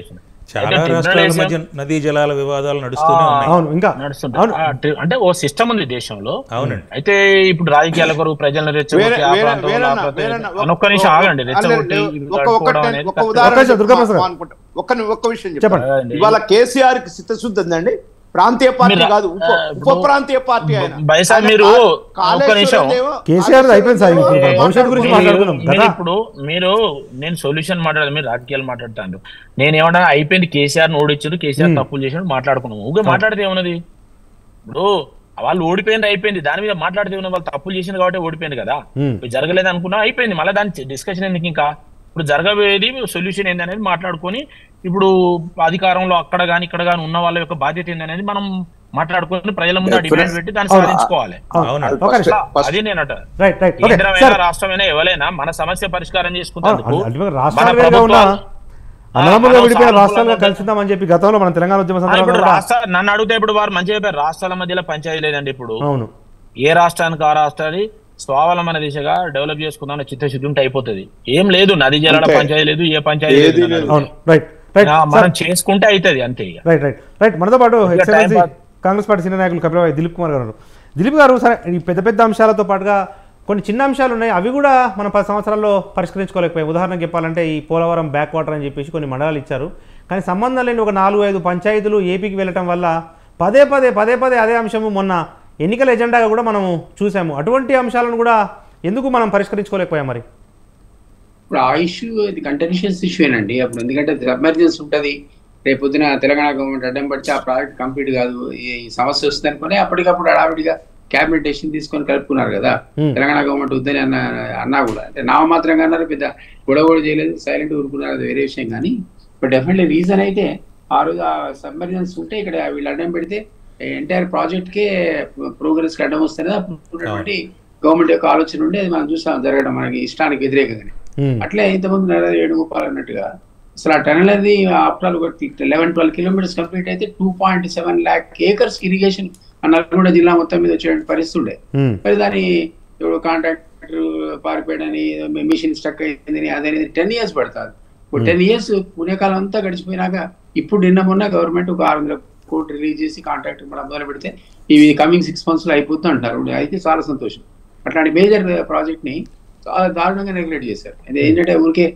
Speaker 2: చాలా
Speaker 5: అయితే
Speaker 2: రాష్ట్రాల
Speaker 5: tribunal
Speaker 2: మధ్య నదీ జలాల వివాదాలు నడుస్తూనే
Speaker 5: ఆ,
Speaker 2: ఉన్నాయి
Speaker 1: అవును ఇంకా
Speaker 5: నడుస్తుంది
Speaker 1: అవును.
Speaker 5: ఆ, టి- అంటే ఓ సిస్టమ్ ఉంది దేశంలో
Speaker 2: అవునండి
Speaker 5: అయితే ఇప్పుడు రాజకీయాల కొరకు ప్రజలను రెచ్చగొట్టి
Speaker 3: వేరే-
Speaker 5: ఆ
Speaker 3: వేరే-
Speaker 5: ప్రాంతంలో ఆ
Speaker 3: వేరేనా-
Speaker 5: ప్రాంతంలో-
Speaker 3: వేరేనా-
Speaker 5: అని ఒక్క నిమిషం ఆగండి
Speaker 3: అల్లే-
Speaker 5: రెచ్చగొట్టి
Speaker 3: ఒక్క-
Speaker 5: ఇవి
Speaker 3: ఒక్క-
Speaker 5: కట్టుకోవడం
Speaker 3: ఒక్క-
Speaker 5: అనేది
Speaker 3: ఒక్క
Speaker 5: కరెక్ట్
Speaker 3: ఉదాహరణ
Speaker 1: ఒక్క నిమిషం, దుర్గాప్రసాద్ గారు.
Speaker 3: అనుకుంటా. ఒక్క ని- ఒక్క విషయం
Speaker 1: చెప్పండి.
Speaker 3: చెప్పండి ఇవాళ కేసీఆర్ కి చిత్తశుద్ధి ఉందండి ప్రాంతీయ పార్టీ
Speaker 5: మీరు-
Speaker 3: కాదు ఉప
Speaker 5: ఆ,
Speaker 3: ఉప ప్రాంతీయ పార్టీ ఆయన
Speaker 5: బైసా
Speaker 3: ఆయన
Speaker 5: మీరు
Speaker 3: కా-
Speaker 5: ఒక్క
Speaker 3: కాళేశ్వరం
Speaker 5: నిమిషం.
Speaker 3: దేవో-
Speaker 1: కేసీఆర్ అయిపోయింది సార్, ఇప్పుడు
Speaker 3: కాళేశ్వరం
Speaker 1: భవిష్యత్తు గురించి
Speaker 3: దేవో-
Speaker 1: మాట్లాడుకుందాం
Speaker 5: మీరు
Speaker 1: కదా.
Speaker 5: ఇప్పుడు మీరు నేను సొల్యూషన్ మాట్లాడదు మీరు రాజకీయాలు మాట్లాడతాను నేను ఏమన్నా అయిపోయింది కేసీఆర్ ను ఓడించారు కేసీఆర్ తప్పులు చేసాడు మాట్లాడుకున్నాము ఊగే మాట్లాడితే ఏమన్నది ఇప్పుడు వాళ్ళు ఓడిపోయింది అయిపోయింది దాని మీద మాట్లాడితే ఏమన్నా వాళ్ళు తప్పులు చేసింది కాబట్టి ఓడిపోయింది కదా
Speaker 1: Hmm.
Speaker 5: ఇప్పుడు జరగలేదు అనుకున్నా అయిపోయింది మళ్ళీ దాని డిస్కషన్ ఎందుకు ఇంకా ఇప్పుడు జరగబోయేది సొల్యూషన్ ఏంది అనేది మాట్లాడుకొని ఇప్పుడు అధికారంలో అక్కడ గాని ఇక్కడ గాని ఉన్న వాళ్ళ యొక్క బాధ్యత ఏంది అనేది మనం మాట్లాడుకొని ప్రజల ముందు డిమాండ్ పెట్టి దాన్ని
Speaker 1: అవును.
Speaker 5: సాధించుకోవాలి
Speaker 2: అవునండి
Speaker 1: ఒక నిమిషం.
Speaker 3: ఫస్ట్
Speaker 5: అది నేనట
Speaker 1: రైట్ రైట్ ఓకే
Speaker 5: కేంద్రమైనా
Speaker 1: సార్
Speaker 5: రాష్ట్రమైనా ఎవరైనా మన సమస్య పరిష్కారం
Speaker 1: అవును,
Speaker 5: చేసుకుంటేందుకు
Speaker 1: అల్టిమేట్
Speaker 5: మన
Speaker 1: రాష్ట్రాలు వేరుగా ఉన్న
Speaker 5: ప్రభుత్వాలు-
Speaker 1: అన్నదమ్ములుగా
Speaker 5: మనం
Speaker 1: విడిపోయిన
Speaker 5: సానుకూలంగా
Speaker 1: రాష్ట్రాలుగా
Speaker 5: ఉంటే-
Speaker 1: కలిసిద్దామని చెప్పి గతంలో మన తెలంగాణ ఉద్యమ
Speaker 5: ఆ,
Speaker 1: సందర్భంగా
Speaker 5: ఇప్పుడు
Speaker 1: కూడా
Speaker 5: రాష్ట్ర నన్ను అడిగితే ఇప్పుడు వారు మంచిగా చెప్పారు రాష్ట్రాల మధ్యలో పంచాయతీ లేదండి ఇప్పుడు
Speaker 1: అవును
Speaker 5: ఏ రాష్ట్రానికి ఆ రాష్ట్రాన్ని స్వావలంబన దిశగా డెవలప్ చేసుకుందాం చిత్తశుద్ధి ఉంటే అయిపోతుంది ఏం లేదు నది జలాల
Speaker 3: అంతే.
Speaker 5: పంచాయతీ లేదు ఏ పంచాయతీ
Speaker 3: ఏదీ
Speaker 5: లేదు
Speaker 3: లేదు.
Speaker 1: అవును రైట్ రైట్
Speaker 5: ఆ, మనం చేసుకుంటే అవుతుంది అంతే ఇక
Speaker 1: రైట్ రైట్ రైట్ మనతో పాటు
Speaker 5: ఇంకా
Speaker 1: excellency
Speaker 5: time pass.
Speaker 1: Congress party senior నాయకులు కపిలవాయి దిలీప్ కుమార్ గారు ఉన్నారు. దిలీప్ గారు సరే ఈ పెద్ద పెద్ద అంశాలతో పాటుగా కొన్ని చిన్న అంశాలు ఉన్నాయి అవి కూడా మనం పది సంవత్సరాల్లో పరిష్కరించుకోలేకపోయాయి ఉదాహరణకు చెప్పాలంటే ఈ పోలవరం బ్యాక్ వాటర్ అని చెప్పేసి కొన్ని మండలాలు ఇచ్చారు కానీ సంబంధం లేని ఒక నాలుగు ఐదు పంచాయతీలు ఏపీకి వెళ్ళటం వల్ల పదే పదే పదే పదే అదే అంశము మొన్న ఎన్నికల ఎజెండాగా కూడా మనము చూసాము అటువంటి అంశాలను కూడా ఎందుకు మనం పరిష్కరించుకోలేకపోయాం మరి
Speaker 4: ఇప్పుడు ఆ ఇష్యూ ఇది కంటిన్యూషన్స్ ఇష్యూనండి అప్పుడు ఎందుకంటే సబ్మెర్జెన్స్ ఉంటుంది రేపు పొద్దున తెలంగాణ గవర్నమెంట్ అడ్డం పడితే ఆ ప్రాజెక్ట్ కంప్లీట్ కాదు ఈ ఈ సమస్య వస్తుంది అనుకుని అప్పటికప్పుడు హడావిడిగా క్యాబినెట్ డెసిషన్ తీసుకొని కలుపుకున్నారు కదా
Speaker 1: Hmm.
Speaker 4: తెలంగాణ గవర్నమెంట్ వద్దని అన్న అన్నా కూడా అంటే నామమాత్రంగా అన్నారు పెద్ద గొడవ కూడా చేయలేదు సైలెంట్ ఊరుకున్నారు అది వేరే విషయం కానీ బట్ డెఫినెట్లీ రీజన్ అయితే ఆ రోజు ఆ సబ్మెర్జెన్స్ ఉంటే ఇక్కడ వీళ్ళు అడ్డం పెడితే ఎంటైర్ ప్రాజెక్ట్ కే ప్రోగ్రెస్ కి అడ్డం వస్తుంది అప్పుడు గవర్నమెంట్ యొక్క ఆలోచన ఉండి అది మనం చూసాం జరగడం మనకి ఇష్టానికి వ్యతిరేకంగా
Speaker 1: ఉమ్,
Speaker 4: అట్లే ఇంతకుముందు నెల వేణుగోపాల్ అన్నట్టుగా అసలు ఆ టనల్ అనేది after all eleven twelve kilometres complete అయితే two point seven lakh acres irrigation Nalgonda జిల్లా మొత్తం మీద వచ్చే పరిస్థితి ఉండే
Speaker 1: ఉమ్,
Speaker 4: మరి దాని ఇప్పుడు కాంట్రాక్టర్ పారిపోయాడని మిషన్ స్టక్ అయిందని అదని టెన్ ఇయర్స్ పడుతుంది ఇప్పుడు టెన్ ఇయర్స్ పుణ్యకాలం అంతా గడిచిపోయినాక ఇప్పుడు నిన్న మొన్న గవర్నమెంట్ ఒక ఆరు వందల కోట్లు రిలీజ్ చేసి కాంట్రాక్ట్ మనం మొదలు పెడితే ఇవి కమింగ్ సిక్స్ మంత్స్ లో అయిపోతుంది అంటారు అయితే చాలా సంతోషం అట్లాంటి మేజర్ ప్రాజెక్ట్ ని చాలా దారుణంగా నెగ్లెక్ట్ చేశారు అది ఏంటంటే ఊరికే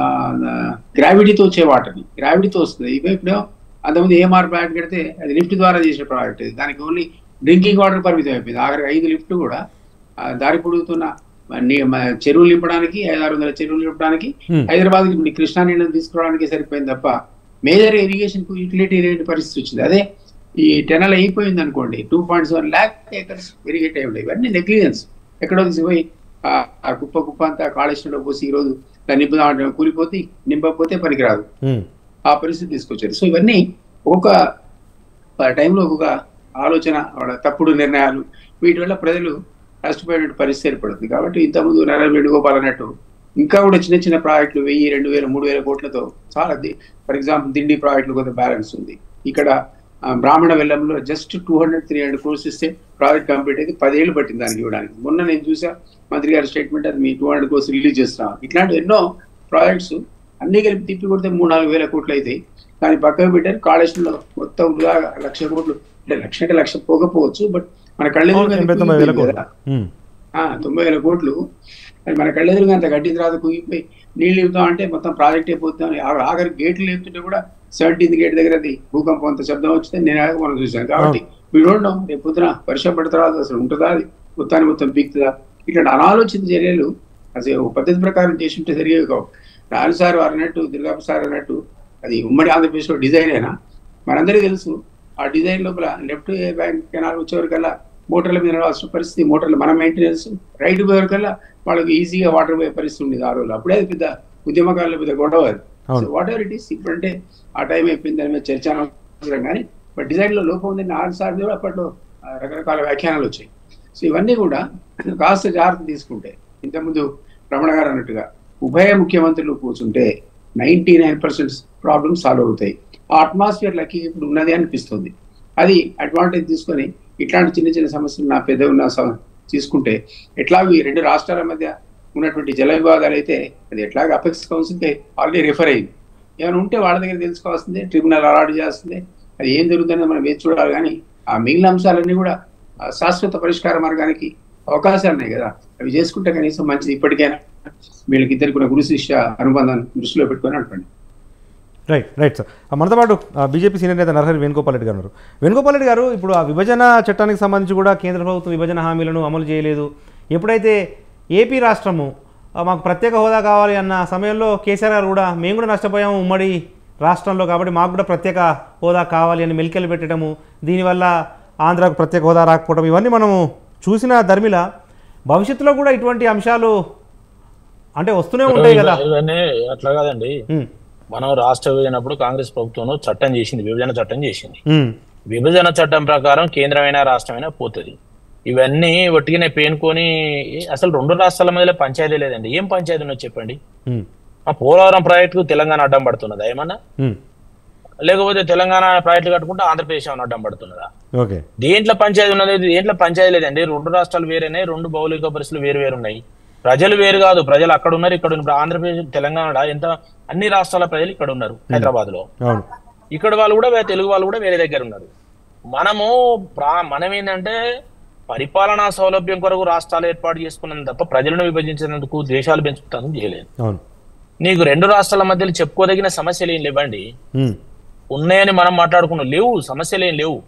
Speaker 4: గ్రావిటీతో వచ్చే వాటర్ని గ్రావిటీతో వస్తుంది ఇవి ఇప్పుడు అంతకుముందు ఏఎంఆర్ ప్లాంట్ కడితే అది లిఫ్ట్ ద్వారా చేసే ప్రాజెక్ట్ ఇది. దానికి ఓన్లీ డ్రింకింగ్ వాటర్ పరిమితం అయిపోయింది ఆఖరికి ఐదు లిఫ్ట్లు కూడా ఆ, దారి పొడుగుతున్న నీ- మ- చెరువులు నింపడానికి ఐదు ఆరు వందల చెరువులు నింపడానికి
Speaker 1: Hmm.
Speaker 4: హైదరాబాద్ కృష్ణా నీళ్ళని తీసుకురావడానికి సరిపోయింది తప్ప మేజర్ ఇరిగేషన్ కు యూటిలిటీ లేని పరిస్థితి వచ్చింది అదే ఈ టెనల్ అయిపోయింది అనుకోండి two point seven lakh acres irrigate అయి ఉండేవి ఇవన్నీ నెగ్లిజెన్స్ ఎక్కడో తీసిపోయి ఆ ఆ కుప్ప కుప్ప అంతా కాళేశ్వరంలో పోసి ఈ రోజు దాన్ని నింపుదాం కూలిపోతే నింపకపోతే పనికిరాదు
Speaker 1: ఉమ్,
Speaker 4: ఆ పరిస్థితి తీసుకొచ్చారు సో ఇవన్నీ ఒక టైంలో ఒక ఆలోచన వాళ్ళ తప్పుడు నిర్ణయాలు వీటి వల్ల ప్రజలు నష్టపోయిన పరిస్థితి ఏర్పడుతుంది కాబట్టి ఇంతకుముందు నరేంద్ర వేణుగోపాల్ అన్నట్టు ఇంకా కూడా చిన్న చిన్న ప్రాజెక్టులు వెయ్యి రెండు వేల మూడు వేల కోట్లతో చాలా ఫర్ ఎగ్జాంపుల్ దిండి ప్రాజెక్టులు కొంత బ్యాలెన్స్ ఉంది ఇక్కడ ఆ, బ్రాహ్మణ వెల్లంలో just two hundred three hundred crores ఇస్తే ప్రాజెక్ట్ కంప్లీట్ అయితే పదేళ్ళు పట్టింది దానికి ఇవ్వడానికి మొన్న నేను చూసా మంత్రి గారి స్టేట్మెంట్ అది మీ టూ హండ్రెడ్ కోర్స్ రిలీజ్ చేస్తున్నాం ఇట్లాంటి ఎన్నో ప్రాజెక్ట్స్ అన్ని కలిపి తిప్పి కొడితే మూడు నాలుగు వేల కోట్లు అవుతాయి కానీ పక్కకు పెట్టారు కాళేశ్వరంలో మొత్తం వృధా లక్ష కోట్లు అంటే లక్ష అంటే లక్ష పోకపోవచ్చు బట్ మన కళ్ళెదురుగా
Speaker 1: ఎనభై తొంభై వేల
Speaker 4: కుగిపోయింది
Speaker 1: కోట్లు
Speaker 4: కదా.
Speaker 1: ఉమ్,
Speaker 4: ఆ, తొంభై వేల కోట్లు అది మన కళ్ళెదురుగా అంత గడ్డి తర్వాత కుగిపోయి నీళ్ళు ఇవ్వుతాం అంటే మొత్తం ప్రాజెక్ట్ అయిపోతాం ఆఖరి గేట్లు లేపుతుంటే కూడా సెవెంటీన్త్ గేట్ దగ్గర అది భూకంపం అంత శబ్దం వచ్చింది నేను ఆగ మనం చూసాను కాబట్టి వీ డోంట్ నో రేపు పొద్దున వర్షం పడిన తర్వాత అసలు ఉంటుందా అది మొత్తాన్ని మొత్తం పీకుతుందా ఇట్లాంటి అనాలోచిత చర్యలు అసలు ఒక పద్ధతి ప్రకారం చేసి ఉంటే సరిగే కావు రాను సార్ వారు అన్నట్టు దుర్గాపు సార్ అన్నట్టు అది ఉమ్మడి ఆంధ్రప్రదేశ్లో డిజైన్ అయినా మనందరికీ తెలుసు ఆ డిజైన్ లోపల లెఫ్ట్ బ్యాంక్ కెనాల్ వచ్చేవరకల్లా మోటార్ల మీద నడవాల్సిన పరిస్థితి మోటార్లు మన మెయింటెనెన్స్ రైట్ పోయేవరకల్లా వాళ్ళకి ఈజీగా వాటర్ పోయే పరిస్థితి ఉండేది ఆ రోజులు అప్పుడే అది పెద్ద ఉద్యమకారుల పెద్ద గొడవ అది
Speaker 1: అవును.
Speaker 4: వాట్ ఎవర్ ఇట్ ఈస్ ఇప్పుడంటే ఆ టైం అయిపోయింది దాని మీద చర్చ అనవసరం కానీ బట్ డిజైన్ లో లోపం ఉందని ఆరు సార్లు కూడా అప్పట్లో ఆ, రకరకాల వ్యాఖ్యానాలు వచ్చాయి సో ఇవన్నీ కూడా కాస్త జాగ్రత్త తీసుకుంటే ఇంతకుముందు రమణ గారు అన్నట్టుగా ఉభయ ముఖ్యమంత్రులు కూర్చుంటే ninety nine percent problems solve అవుతాయి ఆ అట్మాస్ఫియర్ లక్కీ ఇప్పుడు ఉన్నది అనిపిస్తుంది అది అడ్వాంటేజ్ తీసుకొని ఇట్లాంటి చిన్న చిన్న సమస్యలు నా పెద్ద ఉన్న సమ- తీసుకుంటే ఎట్లాగో ఈ రెండు రాష్ట్రాల మధ్య ఉన్నటువంటి జల వివాదాలు అయితే అది ఎట్లాగ అపెక్స్ కౌన్సిల్కి ఆల్రెడీ రిఫర్ అయింది ఏమైనా ఉంటే వాళ్ళ దగ్గర తెలుసుకోవాల్సిందే ట్రిబ్యునల్ అలాట్ చేస్తుంది అది ఏం జరుగుతుందో మనం వేచి చూడాలి కానీ ఆ మిగిలిన అంశాలన్నీ కూడా ఆ శాశ్వత పరిష్కార మార్గానికి అవకాశాలు ఉన్నాయి కదా అవి చేసుకుంటే కనీసం మంచిది ఇప్పటికైనా వీళ్ళకి ఇద్దరికి కూడా గురు శిష్య అనుబంధాన్ని దృష్టిలో పెట్టుకొని అనుకోండి
Speaker 1: రైట్ రైట్ సార్ ఆ, మనతో పాటు ఆ, బీజేపీ సీనియర్ నేత నరహరి వేణుగోపాల్ రెడ్డి గారు ఉన్నారు వేణుగోపాల్ రెడ్డి గారు ఇప్పుడు ఆ విభజన చట్టానికి సంబంధించి కూడా కేంద్ర ప్రభుత్వం విభజన హామీలను అమలు చేయలేదు ఎప్పుడైతే ఏపీ రాష్ట్రము ఆ, మాకు ప్రత్యేక హోదా కావాలి అన్న సమయంలో కేసీఆర్ గారు కూడా మేము కూడా నష్టపోయాము ఉమ్మడి రాష్ట్రంలో కాబట్టి మాకు కూడా ప్రత్యేక హోదా కావాలి అని మెలికలు పెట్టడము దీనివల్ల ఆంధ్రాకు ప్రత్యేక హోదా రాకపోవడం ఇవన్నీ మనము చూసిన ధర్మిల భవిష్యత్తులో కూడా ఇటువంటి అంశాలు అంటే వస్తూనే ఉంటాయి కదా
Speaker 5: ఇవన్నీ అట్లా కాదండి
Speaker 1: ఉమ్,
Speaker 5: మనం రాష్ట్ర విభజనప్పుడు కాంగ్రెస్ ప్రభుత్వం చట్టం చేసింది విభజన చట్టం చేసింది
Speaker 1: ఉమ్,
Speaker 5: విభజన చట్టం ప్రకారం కేంద్రమైనా రాష్ట్రమైనా పోతుంది ఇవన్నీ ఒట్టిగానే పేనుకొని అసలు రెండు రాష్ట్రాల మధ్యలో పంచాయతీ లేదండి ఏం పంచాయతీ ఉన్నది చెప్పండి
Speaker 1: ఉమ్,
Speaker 5: ఆ పోలవరం ప్రాజెక్టుకు తెలంగాణ అడ్డం పడుతున్నదా ఏమన్నా
Speaker 1: ఉమ్,
Speaker 5: లేకపోతే తెలంగాణ ప్రాజెక్టులు కట్టుకుంటే ఆంధ్రప్రదేశ్ ఏమన్నా అడ్డం పడుతున్నదా
Speaker 1: ఓకే
Speaker 5: దేంట్లో పంచాయతీ ఉన్నది దేంట్లో పంచాయతీ లేదండి రెండు రాష్ట్రాలు వేరేనే రెండు భౌగోళిక పరిస్థితులు వేరు వేరు ఉన్నాయి ప్రజలు వేరు కాదు ప్రజలు అక్కడ ఉన్నారు ఇక్కడ ఉన్నారు ఇప్పుడు ఆంధ్రప్రదేశ్ తెలంగాణ ఎంత అన్ని రాష్ట్రాల ప్రజలు ఇక్కడ ఉన్నారు హైదరాబాద్ లో
Speaker 1: అవును
Speaker 5: ఇక్కడ వాళ్ళు కూడా వే- తెలుగు వాళ్ళు కూడా వేరే దగ్గర ఉన్నారు మనము ప్రా మనం ఏంటంటే పరిపాలనా సౌలభ్యం కొరకు రాష్ట్రాలు ఏర్పాటు చేసుకున్నాం తప్ప ప్రజలను విభజించినందుకు దేశాలు పెంచుతాను చేయలేదు
Speaker 1: అవును
Speaker 5: నీకు రెండు రాష్ట్రాల మధ్యలో చెప్పుకోదగిన సమస్యలు ఏం లేవండి
Speaker 1: ఉమ్,
Speaker 5: ఉన్నాయని మనం మాట్లాడుకున్నాం లేవు సమస్యలు ఏం లేవు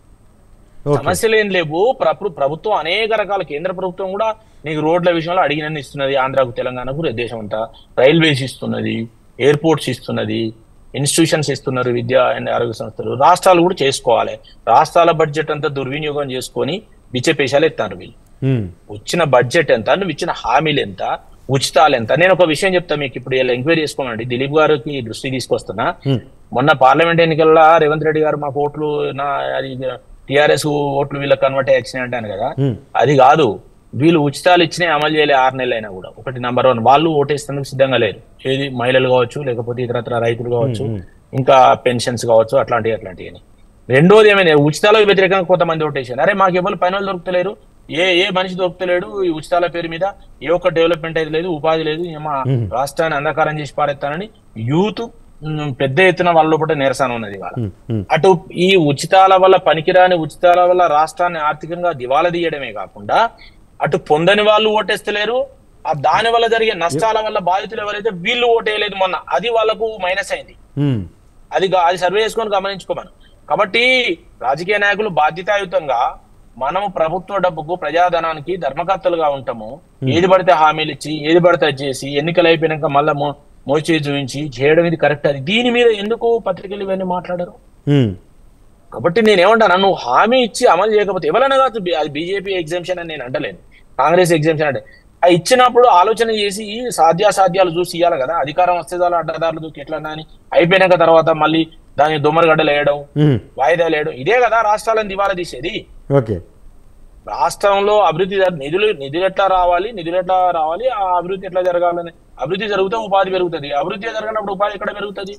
Speaker 1: ఓకే
Speaker 5: సమస్యలు ఏం లేవు ప్రభు ప్రభుత్వం అనేక రకాల కేంద్ర ప్రభుత్వం కూడా నీకు రోడ్ల విషయంలో అడిగినన్ని ఇస్తున్నది ఆంధ్రాకు తెలంగాణకు దేశం అంతా రైల్వేస్ ఇస్తున్నది ఎయిర్పోర్ట్స్ ఇస్తున్నది ఇన్స్టిట్యూషన్స్ ఇస్తున్నారు విద్యా అండ్ ఆరోగ్య సంస్థలు రాష్ట్రాలు కూడా చేసుకోవాలి రాష్ట్రాల బడ్జెట్ అంతా దుర్వినియోగం చేసుకొని బిచ్చపేశాలు ఎత్తారు వీళ్ళు
Speaker 1: ఉమ్,
Speaker 5: వచ్చిన బడ్జెట్ ఎంత నువ్వు ఇచ్చిన హామీలు ఎంత ఉచితాలు ఎంత నేను ఒక విషయం చెప్తా మీకు ఇప్పుడు ఇలా ఎంక్వైరీ చేసుకోమండి దిలీప్ గారికి దృష్టి తీసుకొస్తున్నా
Speaker 1: ఉమ్,
Speaker 5: మొన్న పార్లమెంట్ ఎన్నికల్లో రేవంత్ రెడ్డి గారు మాకు ఓట్లు నా అది టిఆర్ఎస్ ఓట్లు వీళ్ళకి కన్వర్ట్ అయ్యి అంటాను కదా
Speaker 1: ఉమ్,
Speaker 5: అది కాదు వీళ్ళు ఉచితాలు ఇచ్చినాయి అమలు చేయలే ఆరు నెలలు అయినా కూడా ఒకటి నంబర్ వన్ వాళ్ళు ఓటేస్తేందుకు సిద్ధంగా లేరు ఏది మహిళలు కావచ్చు లేకపోతే ఇతరత్ర రైతులు కావచ్చు ఇంకా పెన్షన్స్ కావచ్చు అట్లాంటివి అట్లాంటివి అని రెండోది ఏమైనా ఉచితాలకు వ్యతిరేకంగా కొంతమంది ఓటేసారు అరే మాకు ఎవరు పైన వాళ్ళు దొరుకుతలేరు ఏ ఏ మనిషి దొరుకుతలేడు ఈ ఉచితాల పేరు మీద ఏ ఒక్క డెవలప్మెంట్ అయితే లేదు ఉపాధి లేదు ఇక మా రాష్ట్రాన్ని అంధకారం చేసి పారేస్తానని యూత్ ఉమ్, పెద్ద ఎత్తున వాళ్ళ లోపల నిరసన ఉన్నది ఇవాళ
Speaker 1: ఉమ్, ఉమ్,
Speaker 5: అటు ఈ ఉచితాల వల్ల పనికిరాని ఉచితాల వల్ల రాష్ట్రాన్ని ఆర్థికంగా దివాలా తీయడమే కాకుండా అటు పొందని వాళ్ళు ఓటేస్తలేరు ఆ దాని వల్ల జరిగే నష్టాల వల్ల బాధితులు ఎవరైతే వీళ్ళు ఓటేయలేదు మొన్న అది వాళ్ళకు మైనస్ అయింది
Speaker 1: ఉమ్,
Speaker 5: అది గా- అది సర్వే చేసుకొని గమనించుకోమను కాబట్టి రాజకీయ నాయకులు బాధ్యతాయుతంగా మనము ప్రభుత్వ డబ్బుకు ప్రజాధనానికి ధర్మకర్తలుగా ఉంటాము ఏది పడితే హామీలు ఇచ్చి ఏది పడితే అది చేసి ఎన్నికలు అయిపోయినాక మళ్ళా మో మోచి చూపించి చేయడం ఇది కరెక్ట్ అది దీని మీద ఎందుకు పత్రికలు ఇవన్నీ మాట్లాడరు
Speaker 1: ఉమ్,
Speaker 5: కాబట్టి నేను ఏమంటాను నువ్వు హామీ ఇచ్చి అమలు చేయకపోతే ఎవరైనా కాదు బి- అది బీజేపీ ఎగ్జామ్షన్ అని నేను అంటలేను కాంగ్రెస్ ఎగ్జామ్షన్ అంటే ఆ ఇచ్చినప్పుడు ఆలోచన చేసి ఈ సాధ్యాసాధ్యాలు చూసి ఇవ్వాలి కదా అధికారం వస్తే చాలు అడ్డదారులు దూకి ఎట్లా అని అయిపోయినాక తర్వాత మళ్ళీ దాని దొమ్మరగడ్డలు వేయడం
Speaker 1: ఉమ్,
Speaker 5: వాయిదాలు వేయడం ఇదే కదా రాష్ట్రాలను దివాలా తీసేది
Speaker 1: ఓకే
Speaker 5: రాష్ట్రంలో అభివృద్ధి జర- నిధులు నిధులు ఎట్లా రావాలి నిధులు ఎట్లా రావాలి ఆ అభివృద్ధి ఎట్లా జరగాలని అభివృద్ధి జరిగితే ఉపాధి పెరుగుతుంది అభివృద్ధి జరగనప్పుడు ఉపాధి ఎక్కడ పెరుగుతుంది